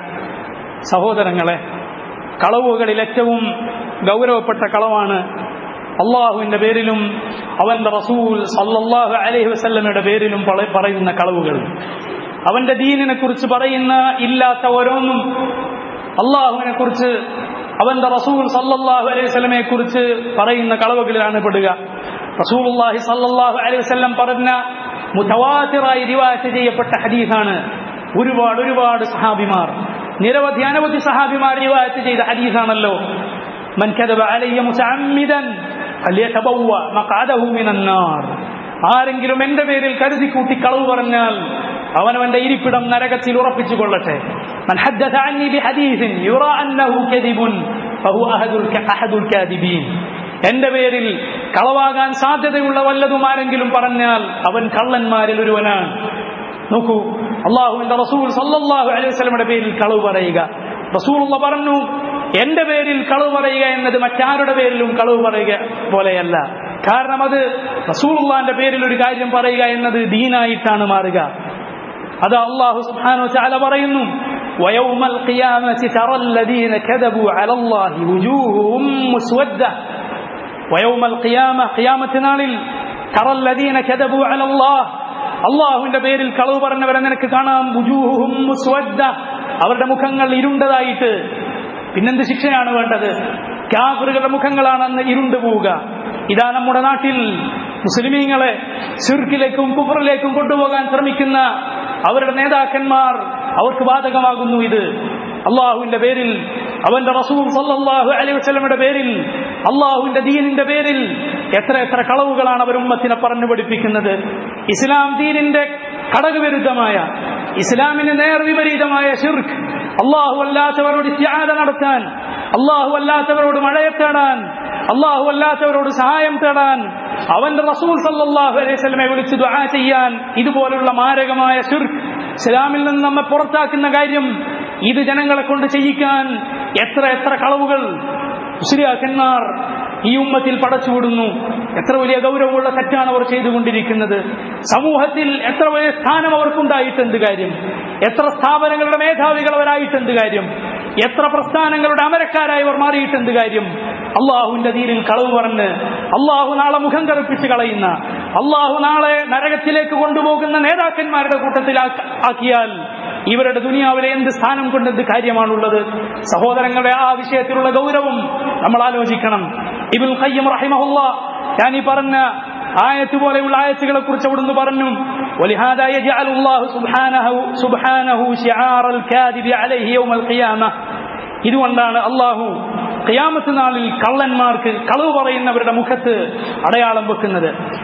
സഹോദരങ്ങളെ കളവുകളിൽ ഏറ്റവും ഗൗരവപ്പെട്ട കളവാണ് അള്ളാഹുവിന്റെ പേരിലും അവന്റെ റസൂൽ സല്ലല്ലാഹു അലൈഹി വസല്ലമയുടെ പേരിലും പറയുന്ന കളവുകൾ അവന്റെ ദീനിനെ കുറിച്ച് പറയുന്ന ഇല്ലാത്ത ഓരോന്നും അള്ളാഹുവിനെ കുറിച്ച് അവന്റെ റസൂൽ സല്ലല്ലാഹു അലൈഹി വസല്ലമയെ കുറിച്ച് പറയുന്ന കളവുകളിലാണ് പെടുക റസൂലുള്ളാഹി സല്ലല്ലാഹു അലൈഹി വസല്ലം പറഞ്ഞ മുതവാത്തിറായി റിവായത്ത് ചെയ്യപ്പെട്ട ഹദീസാണ് ഒരുപാട് ഒരുപാട് സഹാബിമാർ നിരവധി അനവധി സഹാബിമാർ റിവായത്ത് ചെയ്ത ഹദീസാണല്ലോ من كذب علي متعمدا فليتبوأ مقعده من النار ആരെങ്കിലും എന്റെ പേരിൽ കരുതി കൂട്ടി കളവ് പറഞ്ഞാൽ അവനവന്റെ ഇരിപ്പിടം നരകത്തിൽ ഉറപ്പിച്ചു കൊള്ളട്ടെ من حدث عني بحديث يرى أنه كذب فهو أحد أحد الكاذبين എന്റെ പേരിൽ കളവാകാൻ സാധ്യതയുള്ള വല്ലതും ആരെങ്കിലും പറഞ്ഞാൽ അവൻ കള്ളന്മാരിൽ ഒരുവനാണ് നോക്കൂ അള്ളാഹുവിന്റെ റസൂൽ സല്ലല്ലാഹു അലൈഹി വസല്ലമയുടെ പേരിൽ കളവ് പറയുക റസൂലുള്ള പറഞ്ഞു എന്റെ പേരിൽ കളവ് പറയുക എന്നത് മറ്റാരുടെ പേരിലും കളവ് പറയുക പോലെയല്ല കാരണം അത് റസൂലുള്ളാന്റെ പേരിൽ ഒരു കാര്യം പറയുക എന്നത് ദീനായിട്ടാണ് മാറുക അത് അള്ളാഹു സുബ്ഹാനഹു വതആല പറയുന്നു ويوم القيامة ترى الذين كذبوا على الله وجوههم مسودة ويوم القيامة قيامة നാളിൽ ترى الذين كذبوا على الله അള്ളാഹുവിന്റെ പേരിൽ കളവ് പറഞ്ഞവരെ നിനക്ക് കാണാം ബുജൂഹും മുസ്വദ്ദ അവരുടെ മുഖങ്ങൾ ഇരുണ്ടതായിട്ട് പിന്നെന്ത് ശിക്ഷയാണ് വേണ്ടത് കാഫറുകളുടെ മുഖങ്ങളാണ് അന്ന് ഇരുണ്ടു പോവുക ഇതാ നമ്മുടെ നാട്ടിൽ മുസ്ലിമീങ്ങളെ സിർക്കിലേക്കും കുഫറിലേക്കും കൊണ്ടുപോകാൻ ശ്രമിക്കുന്ന അവരുടെ നേതാക്കന്മാർ അവർക്ക് ബാധകമാകുന്നു ഇത് അള്ളാഹുവിന്റെ പേരിൽ അവന്റെ റസൂൽ സല്ലല്ലാഹു അലൈഹി വസല്ലമയുടെ പേരിൽ അള്ളാഹുവിന്റെ ദീനിന്റെ പേരിൽ എത്ര എത്ര കളവുകളാണ് അവർ ഉമ്മത്തിനെ പറഞ്ഞു പഠിപ്പിക്കുന്നത് ഇസ്ലാം ദീനിന്റെ ഘടകവിരുദ്ധമായ ഇസ്ലാമിന് നേർവിപരീതമായ ഷിർക്ക് അള്ളാഹു അല്ലാത്തവരോട് ഇസ്തിആദ നടത്താൻ അള്ളാഹു അല്ലാത്തവരോട് മഴയെ തേടാൻ അള്ളാഹു അല്ലാത്തവരോട് സഹായം തേടാൻ അവന്റെ റസൂൽ സല്ലല്ലാഹു അലൈഹി വസല്ലമയെ വിളിച്ച് ദുആ ചെയ്യാൻ ഇതുപോലുള്ള മാരകമായ ഷിർക്ക് ഇസ്ലാമിൽ നിന്ന് നമ്മെ പുറത്താക്കുന്ന കാര്യം ഇത് ജനങ്ങളെ കൊണ്ട് ചെയ്യിക്കാൻ എത്ര എത്ര കളവുകൾ മുസ്ലിയാക്കന്മാർ ഈ ഉമ്മത്തിൽ പടച്ചുവിടുന്നു എത്ര വലിയ ഗൗരവമുള്ള തെറ്റാണ് അവർ ചെയ്തുകൊണ്ടിരിക്കുന്നത് സമൂഹത്തിൽ എത്ര വലിയ സ്ഥാനം അവർക്കുണ്ടായിട്ട് എന്ത് കാര്യം എത്ര സ്ഥാപനങ്ങളുടെ മേധാവികൾ അവരായിട്ട് എന്ത് കാര്യം എത്ര പ്രസ്ഥാനങ്ങളുടെ അമരക്കാരായി അവർ മാറിയിട്ട് എന്ത് കാര്യം അള്ളാഹുവിന്റെ തീരിൽ കളവ് പറഞ്ഞ് അള്ളാഹു നാളെ മുഖം കറുപ്പിച്ച് കളയുന്ന അള്ളാഹു നാളെ നരകത്തിലേക്ക് കൊണ്ടുപോകുന്ന നേതാക്കന്മാരുടെ കൂട്ടത്തിൽ ആക്കിയാൽ ഇവരുടെ ദുനിയാവിലെ എന്ത് സ്ഥാനം കൊണ്ട് എന്ത് കാര്യമാണുള്ളത് സഹോദരങ്ങളുടെ ആ വിഷയത്തിലുള്ള ഗൗരവം നമ്മൾ ആലോചിക്കണം ഇബുൽ ഖയ്യം റഹിമഹുല്ല ഞാൻ ഈ പറഞ്ഞ ആയത്ത് പോലെയുള്ള ആയത്തുകളെ കുറിച്ച് അവിടുന്ന് പറഞ്ഞു ولهذا يجعل الله سبحانه سبحانه شعار الكاذب عليه يوم القيامة ഇതുകൊണ്ടാണ് അള്ളാഹു ഖിയാമത്ത് നാളിൽ കള്ളന്മാർക്ക് കളവ് പറയുന്നവരുടെ മുഖത്ത് അടയാളം വെക്കുന്നത്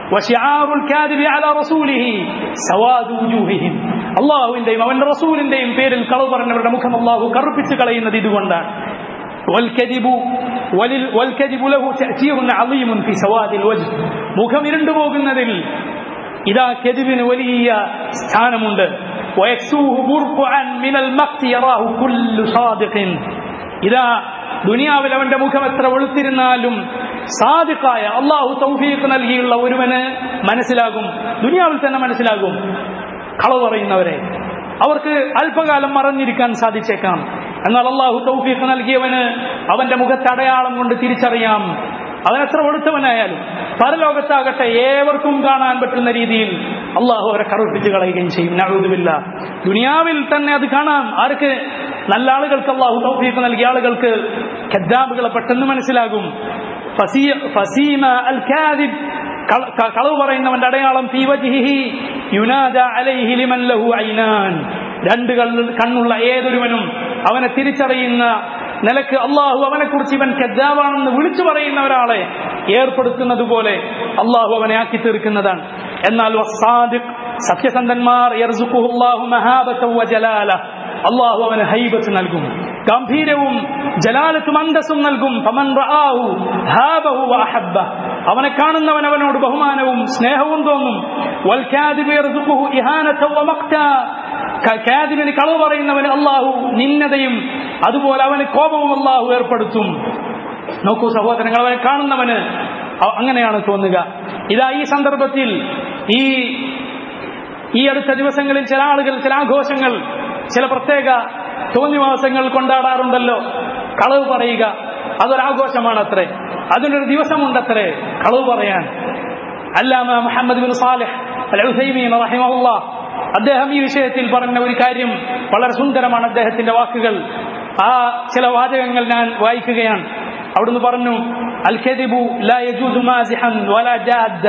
അള്ളാഹുവിന്റെയും അവന്റെ റസൂലിന്റെയും പേരിൽ കളവ് പറഞ്ഞവരുടെ മുഖം അള്ളാഹു കറുപ്പിച്ച് കളയുന്നത് ഇതുകൊണ്ടാണ് والكذب والكذب له تأثير عظيم في سواد الوجه മുഖം ഇരുണ്ടു പോകുന്നതിൽ ഇതാ കെതിവിന് വലിയ സ്ഥാനമുണ്ട് ويكسوه برقعا من المقت يراه كل صادق ഇതാ ദുനിയാവിൽ അവന്റെ മുഖം എത്ര വെളുത്തിരുന്നാലും സാദിഖായ അള്ളാഹു തൗഫീഖ് നൽകിയുള്ള ഒരുവന് മനസ്സിലാകും ദുനിയാവിൽ തന്നെ മനസ്സിലാകും കളവ് പറയുന്നവരെ അവർക്ക് അല്പകാലം മറഞ്ഞിരിക്കാൻ സാധിച്ചേക്കാം എന്നാൽ അള്ളാഹു തൗഫീഖ് നൽകിയവന് അവന്റെ മുഖത്തെ അടയാളം കൊണ്ട് തിരിച്ചറിയാം അവൻ എത്ര കൊടുത്തവനായാലും പരലോകത്താകട്ടെ ഏവർക്കും കാണാൻ പറ്റുന്ന രീതിയിൽ അള്ളാഹു അവരെ കറുപ്പിച്ച് കളയുകയും ചെയ്യും നഴുതുമില്ല ദുനിയാവിൽ തന്നെ അത് കാണാം ആർക്ക് നല്ല ആളുകൾക്ക് അള്ളാഹു തൗഫീഖ് നൽകിയ ആളുകൾക്ക് ഖദ്ദാബുകളെ പെട്ടെന്ന് മനസ്സിലാകും ഫസീ- ഫസീമ അൽ കാദിബ് കള- ക- കളവ് പറയുന്നവന്റെ അടയാളം ഫീ വജ്ഹിഹി യുനാദ അലൈഹി ലിമൻ ലഹു ഐനാൻ രണ്ട് കണ്ണ്- കണ്ണുള്ള ഏതൊരുവനും അവനെ തിരിച്ചറിയുന്ന നിലക്ക് അള്ളാഹു അവനെ കുറിച്ച് ഇവൻ കജ്ജാവാണെന്ന് വിളിച്ചു പറയുന്ന ഒരാളെ ഏർപ്പെടുത്തുന്നത് പോലെ അള്ളാഹു അവനെ ആക്കി തീർക്കുന്നതാണ് എന്നാൽ വസ്സാദിഖ് സത്യസന്ധന്മാർ യർസുഖുഹുല്ലാഹു മഹാബത്തൻ വജലാല അള്ളാഹു അവന് ഹൈബത്ത് നൽകും ഗംഭീരവും ജലാലത്തും അന്തസ്സും നൽകും ഫമൻ റആഹു ഹാബഹു വഅഹബ്ബ അവനെ കാണുന്നവൻ അവനോട് ബഹുമാനവും സ്നേഹവും തോന്നും വൽ കാദിബു യർസുഖുഹു ഇഹാനത വമഖ്ത ക- കാദിബിന് കളവ് പറയുന്നവന് അള്ളാഹു നിന്നതയും അതുപോലെ അവന് കോപവും അള്ളാഹു ഏർപ്പെടുത്തും നോക്കൂ സഹോദരങ്ങൾ അവനെ കാണുന്നവന് അ- അങ്ങനെയാണ് തോന്നുക ഇതാ ഈ സന്ദർഭത്തിൽ ഈ ഈ അടുത്ത ദിവസങ്ങളിൽ ചില ആളുകൾ ചില ആഘോഷങ്ങൾ ചില പ്രത്യേക തോന്നിവാസങ്ങൾ കൊണ്ടാടാറുണ്ടല്ലോ കളവ് പറയുക അതൊരാഘോഷമാണ് അത്രേ അതിനൊരു ദിവസമുണ്ടത്രേ കളവ് പറയാൻ അല്ലാമ Muhammad bin Salih al Uthaymeen റഹിമഹുല്ലാ അദ്ദേഹം ഈ വിഷയത്തിൽ പറഞ്ഞ ഒരു കാര്യം വളരെ സുന്ദരമാണ് അദ്ദേഹത്തിന്റെ വാക്കുകൾ ആ ചില വാചകങ്ങൾ ഞാൻ വായിക്കുകയാണ് അവിടുന്ന് പറഞ്ഞു അൽ ഖദിബു ലാ യജൂസു മാസിഹൻ വലാ ജാദ്ദ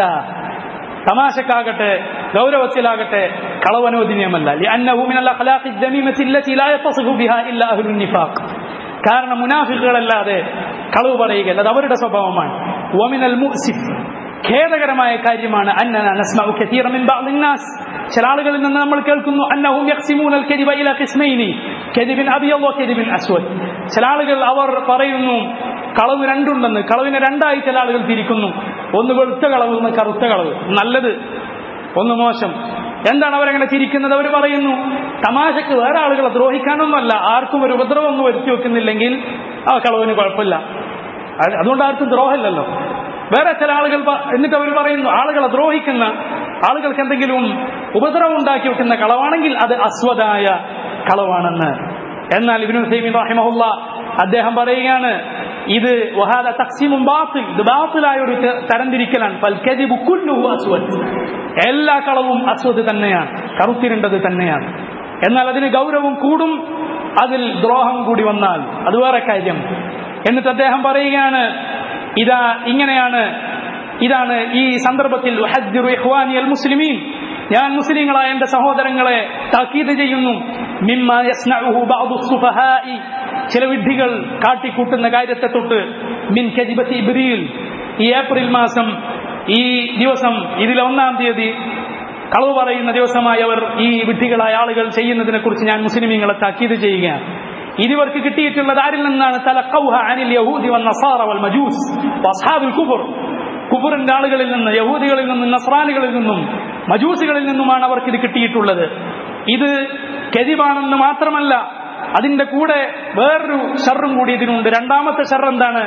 തമാശക്കാകട്ടെ ഗൗരവത്തിലാകട്ടെ കളവനോദിനിയമല്ല لأنه من الأخلاق الذميمة التي لا يتصف بها إلا أهل النفاق കാരണം മുനാഫിക്കുകളല്ലാതെ കളവ് പറയുകയല്ല അത് അവരുടെ സ്വഭാവമാണ് വമിനൽ മുഅ്സിഫ് ഖേദകരമായ കാര്യമാണ് അന്നന നസ്മഉ കസീറ മിൻ ബഅദ് الناس ചില ആളുകളിൽ നിന്ന് നമ്മൾ കേൾക്കുന്നു അന്നഹും യഖ്സിമൂന الكذب الى قسمين كذب ابيض وكذب اسود ചില ആളുകൾ അവർ പറയുന്നു കളവ് രണ്ടുണ്ടെന്ന് കളവിനെ രണ്ടായി ചില ആളുകൾ തിരിക്കുന്നു ഒന്ന് വെളുത്ത കളവ് ഒന്ന് കറുത്ത കളവ് നല്ലത് ഒന്ന് മോശം എന്താണ് അവരങ്ങനെ ചിരിക്കുന്നത് അവർ പറയുന്നു തമാശക്ക് വേറെ ആളുകളെ ദ്രോഹിക്കാനൊന്നുമല്ല ആർക്കും ഒരു ഉപദ്രവം ഒന്നും വരുത്തി വെക്കുന്നില്ലെങ്കിൽ ആ കളവിന് കുഴപ്പമില്ല അത് അതുകൊണ്ട് ആർക്കും ദ്രോഹമില്ലല്ലോ വേറെ ചില ആളുകൾ പ- എന്നിട്ട് അവർ പറയുന്നു ആളുകളെ ദ്രോഹിക്കുന്ന ആളുകൾക്ക് എന്തെങ്കിലും ഉപദ്രവം ഉണ്ടാക്കി വെക്കുന്ന കളവാണെങ്കിൽ അത് അസ്വദായ കളവാണെന്ന് എന്നാൽ ഇബ്നു സൈമീൻ റഹിമഹുല്ല അദ്ദേഹം പറയുകയാണ് ഇത് വഹാദ തക്സീമും ബാത്തിൽ ഇത് ബാത്തിലായ ഒരു ത- തരംതിരിക്കലാണ് ഫൽക്കദിബു കുല്ലുഹു അസ്വദ് എല്ലാ കളവും അസ്വദ് തന്നെയാണ് കറുത്തിരണ്ടത് തന്നെയാണ് എന്നാൽ അതിന് ഗൗരവം കൂടും അതിൽ ദ്രോഹം കൂടി വന്നാൽ അത് വേറെ കാര്യം എന്നിട്ട് അദ്ദേഹം പറയുകയാണ് ഇതാ ഇങ്ങനെയാണ് ഇതാണ് ഈ സന്ദർഭത്തിൽ ഉഹദ്ദിറു ഇഖ്വാനി അൽ മുസ്ലിമീൻ ഞാൻ മുസ്ലിങ്ങളായ എന്റെ സഹോദരങ്ങളെ താക്കീത് ചെയ്യുന്നു മിമ്മ യസ്നഉഹു ബഅദു സുഫഹാഇ ചില വിഡ്ഢികൾ കാട്ടിക്കൂട്ടുന്ന കാര്യത്തെ തൊട്ട് മിൻ കജിബത്തി ഇബ്രീൽ ഈ ഏപ്രിൽ മാസം ഈ ദിവസം ഇതിലെ ഒന്നാം തീയതി കളവ് പറയുന്ന ദിവസമായി അവർ ഈ വിഡ്ഢികളായ ആളുകൾ ചെയ്യുന്നതിനെ കുറിച്ച് ഞാൻ മുസ്ലിമീങ്ങളെ താക്കീത് ചെയ്യുകയാണ് ഇതിവർക്ക് കിട്ടിയിട്ടുള്ളത് ആരിൽ നിന്നാണ് തലക്കൗഹ അനിൽ യഹൂദി വൻ നസാറ വൽ മജൂസ് വസ്ഹാബുൽ കുഫർ കുഫറിന്റെ ആളുകളിൽ നിന്ന് യഹൂദികളിൽ നിന്നും നസ്രാനികളിൽ നിന്നും മജൂസികളിൽ നിന്നുമാണ് അവർക്ക് ഇത് കിട്ടിയിട്ടുള്ളത് ഇത് കെതിവാണെന്ന് മാത്രമല്ല അതിന്റെ കൂടെ വേറൊരു ഷർറും കൂടി ഇതിനുണ്ട് രണ്ടാമത്തെ ഷർ എന്താണ്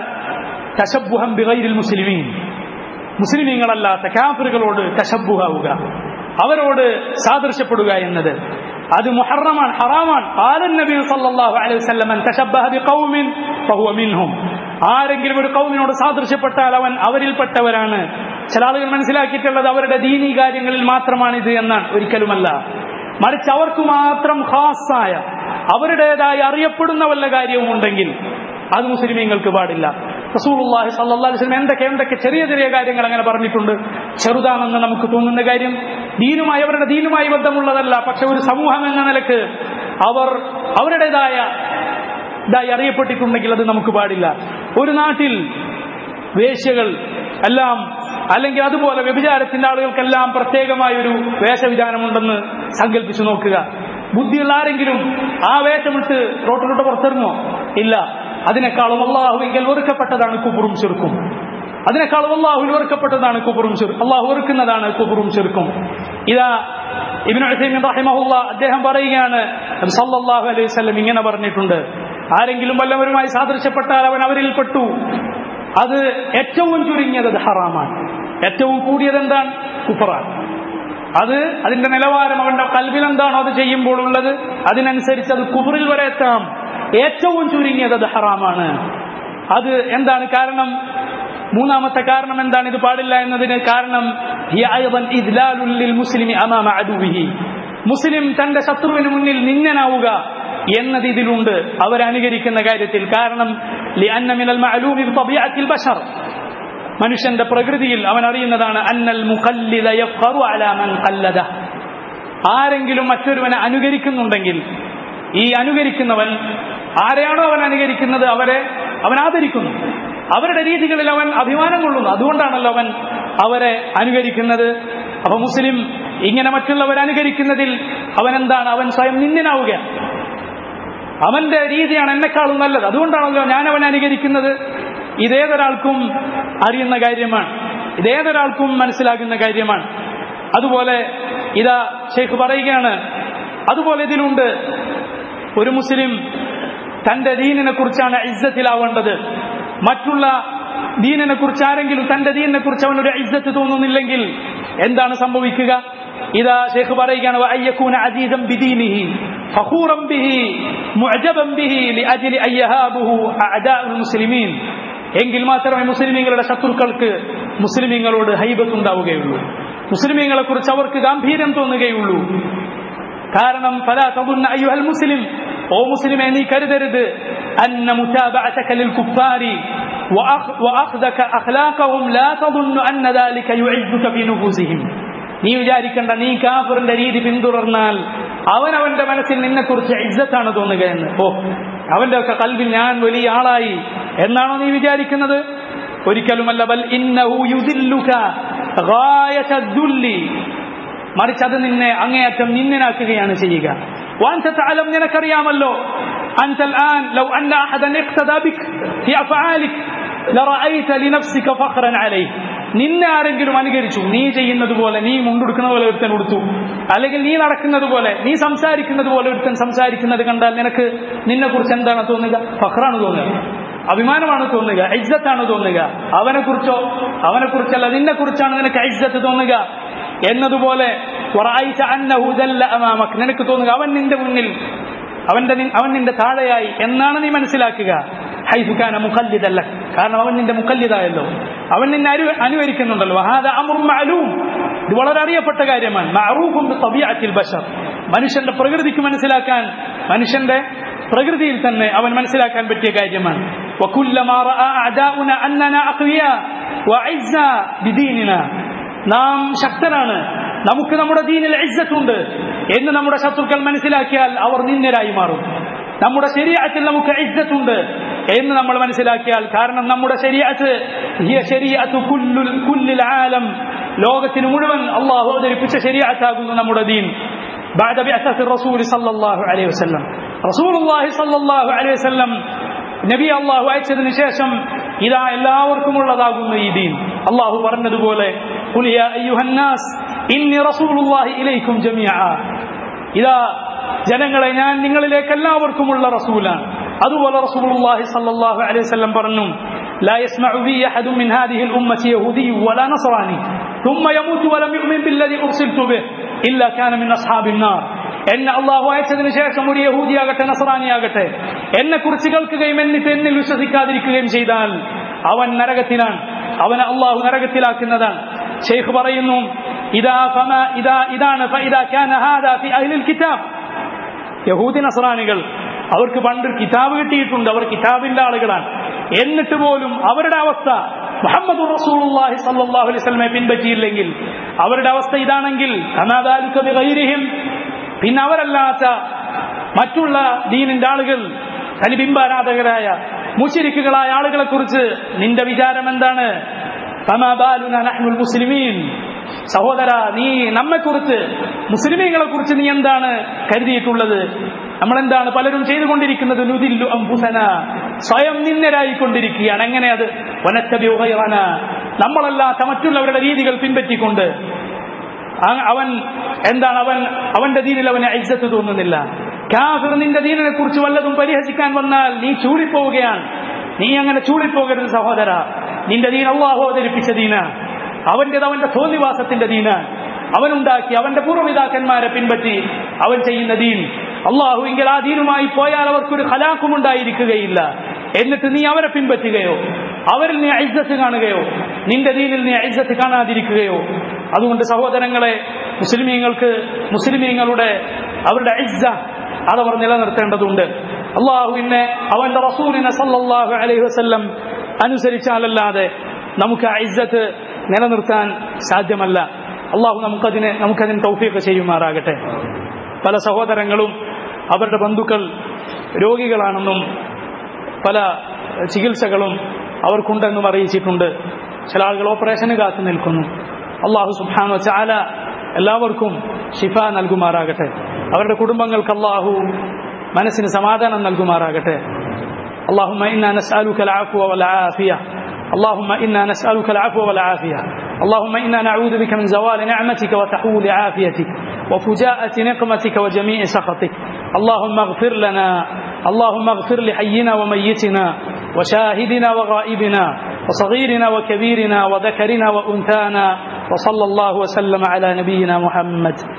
തശബുഹം ബിഗൈരിൽ മുസ്ലിമീൻ മുസ്ലിമീങ്ങളല്ലാത്ത കാഫിറുകളോട് തശബുഹാവുക അവരോട് സാദൃശ്യപ്പെടുക എന്നത് അത് മുഹറമാണ് ഹറാമാണ് ആലൻ നബി സല്ലല്ലാഹു അലൈഹി വസല്ലം അൻ തശബ്ബഹ ബിഖൗമിൻ ഫഹുവ മിൻഹും ആരെങ്കിലും ഒരു കൗമിനോട് സാദൃശ്യപ്പെട്ടാൽ അവൻ അവരിൽപ്പെട്ടവരാണ് ചില ആളുകൾ മനസ്സിലാക്കിയിട്ടുള്ളത് അവരുടെ ദീനീ കാര്യങ്ങളിൽ മാത്രമാണിത് എന്നാണ് ഒരിക്കലുമല്ല മറിച്ച് അവർക്ക് മാത്രം ഖാസായ അവരുടേതായി അറിയപ്പെടുന്ന വല്ല കാര്യവും ഉണ്ടെങ്കിൽ അത് മുസ്ലിമീങ്ങൾക്ക് പാടില്ല റസൂലുള്ളാഹി സ്വല്ലല്ലാഹു അലൈഹി വസല്ലം എന്തൊക്കെ എന്തൊക്കെ ചെറിയ ചെറിയ കാര്യങ്ങൾ അങ്ങനെ പറഞ്ഞിട്ടുണ്ട് ചെറുതാണെന്ന് നമുക്ക് തോന്നുന്ന കാര്യം ദീനുമായി അവരുടെ ദീനുമായി ബന്ധമുള്ളതല്ല പക്ഷെ ഒരു സമൂഹം എന്ന നിലക്ക് അവർ അവരുടേതായ ഇതായി അറിയപ്പെട്ടിട്ടുണ്ടെങ്കിൽ അത് നമുക്ക് പാടില്ല ഒരു നാട്ടിൽ വേശ്യകൾ എല്ലാം അല്ലെങ്കിൽ അതുപോലെ വ്യഭിചാരത്തിന്റെ ആളുകൾക്കെല്ലാം പ്രത്യേകമായ ഒരു വേഷവിധാനമുണ്ടെന്ന് സങ്കല്പിച്ചു നോക്കുക ബുദ്ധിയുള്ള ആരെങ്കിലും ആ വേഷമിട്ട് റോട്ടിലോട്ട് പുറത്തിറങ്ങോ ഇല്ല അതിനേക്കാളും അള്ളാഹുവിൽ വെറുക്കപ്പെട്ടതാണ് കുബുറും ചെറുക്കും അതിനേക്കാളും അള്ളാഹുവിൽ വെറുക്കപ്പെട്ടതാണ് കുബുറും ചെറു അള്ളാഹു വെറുക്കുന്നതാണ് കുബുറും ചെറുക്കും ഇതാ ഇബിൻ ഉസൈമിൻ റഹിമഹുല്ല അദ്ദേഹം പറയുകയാണ് നബി സല്ലല്ലാഹു അലൈഹി വസല്ലം ഇങ്ങനെ പറഞ്ഞിട്ടുണ്ട് ആരെങ്കിലും വല്ലവരുമായി സാദൃശ്യപ്പെട്ടാൽ അവൻ അവരിൽപ്പെട്ടു അത് ഏറ്റവും ചുരുങ്ങിയത് അത് ഹറാമാണ് ഏറ്റവും കൂടിയത് എന്താണ് കുഫറാണ് അത് അതിന്റെ നിലവാരം അവന്റെ കൽവിൽ എന്താണോ അത് ചെയ്യുമ്പോൾ ഉള്ളത് അതിനനുസരിച്ച് അത് കുഫറിൽ വരെ എത്താം ഏറ്റവും ചുരുങ്ങിയത് അത് ഹറാമാണ് അത് എന്താണ് കാരണം മൂന്നാമത്തെ കാരണം എന്താണ് ഇത് പാടില്ല എന്നതിന് കാരണം ഹി അയ്ളൻ ഇദ്ലാലുൽ ലിൽ മുസ്ലിമി അമാമ അദുവിഹി മുസ്ലിം തന്റെ ശത്രുവിന് മുന്നിൽ നിന്നനാവുക എന്നത് ഇതിലുണ്ട് അവരനുകരിക്കുന്ന കാര്യത്തിൽ കാരണം ലിഅന്ന മിനൽ മഅലൂമി ബിതബിഅത്തിൽ ബശർ മനുഷ്യന്റെ പ്രകൃതിയിൽ അവൻ അറിയുന്നതാണ് അന്നൽ മുഖല്ലിദ യഫ്ഖറു അലാ മൻ ഖല്ലദ ആരെങ്കിലും മറ്റൊരുവനെ അനുകരിക്കുന്നുണ്ടെങ്കിൽ ഈ അനുകരിക്കുന്നവൻ ആരെയാണോ അവൻ അനുകരിക്കുന്നത് അവരെ അവൻ ആദരിക്കുന്നു അവരുടെ രീതികളിൽ അവൻ അഭിമാനം കൊള്ളുന്നു അതുകൊണ്ടാണല്ലോ അവൻ അവരെ അനുകരിക്കുന്നത് അപ്പൊ മുസ്ലിം ഇങ്ങനെ മറ്റുള്ളവർ അനുകരിക്കുന്നതിൽ അവൻ എന്താണ് അവൻ സ്വയം നിന്ദനാവുക അവന്റെ രീതിയാണ് എന്നെക്കാളും നല്ലത് അതുകൊണ്ടാണല്ലോ ഞാൻ അവൻ അനുകരിക്കുന്നത് ഇതേതൊരാൾക്കും അറിയുന്ന കാര്യമാണ് ഇതേതൊരാൾക്കും മനസ്സിലാകുന്ന കാര്യമാണ് അതുപോലെ ഇതാ ഷെയ്ഖ് പറയുകയാണ് അതുപോലെ ഇതിലുണ്ട് ഒരു മുസ്ലിം തന്റെ ദീനിനെ കുറിച്ചാണ് ഇജ്ജത്തിലാവേണ്ടത് മറ്റുള്ള ദീനിനെ കുറിച്ച് ആരെങ്കിലും തന്റെ ദീനിനെ കുറിച്ച് അവനൊരു ഇജ്ജത്ത് തോന്നുന്നില്ലെങ്കിൽ എന്താണ് സംഭവിക്കുക ഇതാ ഷെയ്ഖ് പറയുകയാണ് വഅയ്യകൂന അദീദൻ ബിദീനിഹി ഫഖൂറൻ ബിഹി മുഅജബൻ ബിഹി ലിഅജ്ലി അയ്യഹാബുഹു അഅദാഉൽ മുസ്ലിമീൻ എങ്കിൽ മാത്രമേ മുസ്ലിമീങ്ങളുടെ ശത്രുക്കൾക്ക് മുസ്ലിമീങ്ങളോട് ഹൈബത്ത് ഉണ്ടാവുകയുള്ളൂ മുസ്ലിമീങ്ങളെ കുറിച്ച് അവർക്ക് ഗാംഭീര്യം തോന്നുകയുള്ളൂ കാരണം ഫലാ തظن أيها المسلم ഓ മുസ്ലിമേ നീ കരുതരുത് أن متابعتك للكفار وأخ- وأخذك أخلاقهم لا تظن أن ذلك يعزك في نفوسهم നീ വിചാരിക്കേണ്ട നീ കാഫറിന്റെ രീതി പിന്തുടർന്നാൽ അവൻ അവന്റെ മനസ്സിൽ നിന്നെ കുറിച്ച് ഇജ്ജത്താണ് തോന്നുക എന്ന് ഓ അവന്റെ ഒക്കെ കൽവിൽ ഞാൻ വലിയ ആളായി എന്നാണോ നീ വിചാരിക്കുന്നത് ഒരിക്കലുമല്ല ബൽ ഇന്നഹു യുദില്ലുക ഗായത ദുല്ലി മറിച്ച് അത് നിന്നെ അങ്ങേയറ്റം നിന്നനാക്കുകയാണ് ചെയ്യുക وأنت تعلم നിനക്കറിയാമല്ലോ أنت الآن لو أن أحدا اقتدى بك في أفعالك لرأيت لنفسك فخرا عليه നിന്നെ ആരെങ്കിലും അനുകരിച്ചു നീ ചെയ്യുന്നത് പോലെ നീ മുണ്ടെടുക്കുന്ന പോലെ ഒരുത്തൻ ഉടുത്തു അല്ലെങ്കിൽ നീ നടക്കുന്നത് പോലെ നീ സംസാരിക്കുന്നത് പോലെ ഒരുത്തൻ സംസാരിക്കുന്നത് കണ്ടാൽ നിനക്ക് നിന്നെ കുറിച്ച് എന്താണ് തോന്നുക ഫഖറാണ് തോന്നുക അഭിമാനമാണ് തോന്നുക ഇജ്ജത്താണ് തോന്നുക അവനെ കുറിച്ചോ അവനെ കുറിച്ചല്ല നിന്നെ കുറിച്ചാണ് നിനക്ക് ഇജ്ജത്ത് തോന്നുക എന്നതുപോലെ വറഅയ്ത അന്നഹു ദല്ല അമാമക് നിനക്ക് തോന്നുക അവൻ നിന്റെ മുന്നിൽ അവന്റെ നി- അവൻ നിന്റെ താഴെയായി എന്നാണ് നീ മനസ്സിലാക്കുക ഹൈസുഖാന മുഖല്ലിദല്ല കാരണം അവൻ നിന്റെ മുഖല്ലിദായല്ലോ അവൻ നിന്നെ അനു അനുകരിക്കുന്നുണ്ടല്ലോ വഹാദ അമ്റും മഅലൂം ഇത് വളരെ അറിയപ്പെട്ട കാര്യമാണ് മഅറൂഫും ബിത്തബിഅത്തിൽ ബശർ മനുഷ്യന്റെ പ്രകൃതിക്ക് മനസ്സിലാക്കാൻ മനുഷ്യന്റെ പ്രകൃതിയിൽ തന്നെ അവൻ മനസ്സിലാക്കാൻ പറ്റിയ കാര്യമാണ് وكلما رأى أعداؤنا أننا أقوياء وعزا بديننا നാം ശക്തനാണ് നമുക്ക് നമ്മുടെ ദീനിൽ ഇജ്ജത്തുണ്ട് എന്ന് നമ്മുടെ ശത്രുക്കൾ മനസ്സിലാക്കിയാൽ അവർ നിന്ദരായി മാറും നമ്മുടെ ശരീരത്തിൽ നമുക്ക് ഇജ്ജത്തുണ്ട് എന്ന് നമ്മൾ മനസ്സിലാക്കിയാൽ കാരണം നമ്മുടെ ശരീരത്ത് കുല്ലിൽ ആലം ലോകത്തിന് മുഴുവൻ അള്ളാഹു അവതരിപ്പിച്ച ശരീരത്താകുന്നു നമ്മുടെ ദീൻ بعد بعثة الرسول صلى الله عليه وسلم رسول الله صلى الله عليه وسلم നബി അള്ളാഹു അയച്ചതിന് ശേഷം ഇതാ എല്ലാവർക്കും ഉള്ളതാകുന്ന ഈ ദീൻ അള്ളാഹു പറഞ്ഞതുപോലെ "ഖുൽ യാ അയ്യുഹന്നാസ് ഇന്നി റസൂലുള്ളാഹി ഇലൈക്കും ജമീഅ." ഇതാ ജനങ്ങളെ ഞാൻ നിങ്ങളിലേക്ക് എല്ലാവർക്കുമുള്ള റസൂലാണ് അതുപോലെ റസൂലുള്ളാഹി സ്വല്ലല്ലാഹു അലൈഹി വസല്ലം പറഞ്ഞു لا يسمع بي أحد من هذه الأمة يهودي ولا نصراني ثم يموت ولم يؤمن بالذي أرسلت به إلا كان من أصحاب النار എന്നെ അള്ളാഹു അയച്ചതിന് ശേഷം ഒരു യഹൂദിയാകട്ടെ നസറാനിയാകട്ടെ എന്നെ കുറിച്ച് കേൾക്കുകയും എന്നിട്ട് എന്നിൽ വിശ്വസിക്കാതിരിക്കുകയും ചെയ്താൽ അവൻ നരകത്തിലാണ് അവനെ അള്ളാഹു നരകത്തിലാക്കുന്നതാണ് ഷെയ്ഖ് പറയുന്നു ഇതാ ഫമ ഇതാ ഇതാണ് ഫഇദാ കാന ഹാദാ ഫി അഹ്ലിൽ കിതാബ് യഹൂദി നസറാനികൾ അവർക്ക് പണ്ട് കിതാബ് കിട്ടിയിട്ടുണ്ട് അവർ കിതാബിന്റെ ആളുകളാണ് എന്നിട്ട് പോലും അവരുടെ അവസ്ഥ മുഹമ്മദ് റസൂലുള്ളാഹി സല്ലല്ലാഹു അലൈഹി വസല്ലമയെ പിൻപറ്റിയില്ലെങ്കിൽ അവരുടെ അവസ്ഥ ഇതാണെങ്കിൽ കമാദാലിക ബിഗൈരിഹിം പിന്നെ അവരല്ലാത്ത മറ്റുള്ള ദീനിന്റെ ആളുകൾ തനിബിംബാരാധകരായ മുശിരിക്കുകളായ ആളുകളെ കുറിച്ച് നിന്റെ വിചാരം എന്താണ് ഫമാബാലുന നഹ്നുൽ മുസ്ലിമീൻ സഹോദര നീ നമ്മെക്കുറിച്ച് മുസ്ലിമീങ്ങളെ കുറിച്ച് നീ എന്താണ് കരുതിയിട്ടുള്ളത് നമ്മൾ എന്താണ് പലരും ചെയ്തുകൊണ്ടിരിക്കുന്നത് നുദില്ലു അംബുസന സ്വയം നിന്നരായിക്കൊണ്ടിരിക്കുകയാണ് എങ്ങനെ അത് വനത്തബ്യുഹൈറന നമ്മളല്ലാത്ത മറ്റുള്ളവരുടെ രീതികൾ പിൻപറ്റിക്കൊണ്ട് ആ- അവൻ എന്താണ് അവൻ അവന്റെ ദീനിൽ അവന് ഐസത്ത് തോന്നുന്നില്ല കാഫിർ നിന്റെ ദീനിനെ കുറിച്ച് വല്ലതും പരിഹസിക്കാൻ വന്നാൽ നീ ചൂടിപ്പോവുകയാണ് നീ അങ്ങനെ ചൂടിപ്പോകരുത് സഹോദര നിന്റെ ദീൻ അള്ളാഹു അവതരിപ്പിച്ച ദീന അവന്റേത് അവന്റെ തോന്നിവാസത്തിന്റെ ദീന അവനുണ്ടാക്കി അവന്റെ പൂർവ്വപിതാക്കന്മാരെ പിൻപറ്റി അവൻ ചെയ്യുന്ന ദീൻ അള്ളാഹു എങ്കിൽ ആ ദീനുമായി പോയാൽ അവർക്കൊരു ഹലാക്കും ഉണ്ടായിരിക്കുകയില്ല എന്നിട്ട് നീ അവരെ പിൻപറ്റുകയോ അവരിൽ നീ ഐസത്ത് കാണുകയോ നിന്റെ ദീനിൽ നീ ഐസത്ത് കാണാതിരിക്കുകയോ അതുകൊണ്ട് സഹോദരങ്ങളെ മുസ്ലിമീങ്ങൾക്ക് മുസ്ലിമീങ്ങളുടെ അവരുടെ ഐസ അതവർ നിലനിർത്തേണ്ടതുണ്ട് അള്ളാഹുവിനെ അവന്റെ റസൂലിനെ സല്ലല്ലാഹു അലൈഹി വസല്ലം അനുസരിച്ചാലല്ലാതെ നമുക്ക് ഐസത്ത് നിലനിർത്താൻ സാധ്യമല്ല അള്ളാഹു നമുക്കതിനെ നമുക്കതിന് തൗഫീഖ് ചെയ്യുമാറാകട്ടെ പല സഹോദരങ്ങളും അവരുടെ ബന്ധുക്കൾ രോഗികളാണെന്നും പല ചികിത്സകളും അവർക്കുണ്ടെന്നും അറിയിച്ചിട്ടുണ്ട് ചില ആളുകൾ ഓപ്പറേഷന് കാത്തു നിൽക്കുന്നു അള്ളാഹു സുബാനു ചാല എല്ലാവർക്കും ഷിഫ നൽകുമാറാകട്ടെ അവരുടെ കുടുംബങ്ങൾക്ക് അള്ളാഹു മനസ്സിന് സമാധാനം നൽകുമാറാകട്ടെ اللهم إنا نسألك العفو والعافية اللهم إنا نسألك العفو والعافية اللهم إنا نعوذ بك من زوال نعمتك وتحول عافيتك وفجاءة نقمتك وجميع سخطك اللهم اغفر لنا اللهم اغفر لحينا وميتنا وشاهدنا وغائبنا وصغيرنا وكبيرنا وذكرنا وأنثانا وصلى الله وسلم على نبينا محمد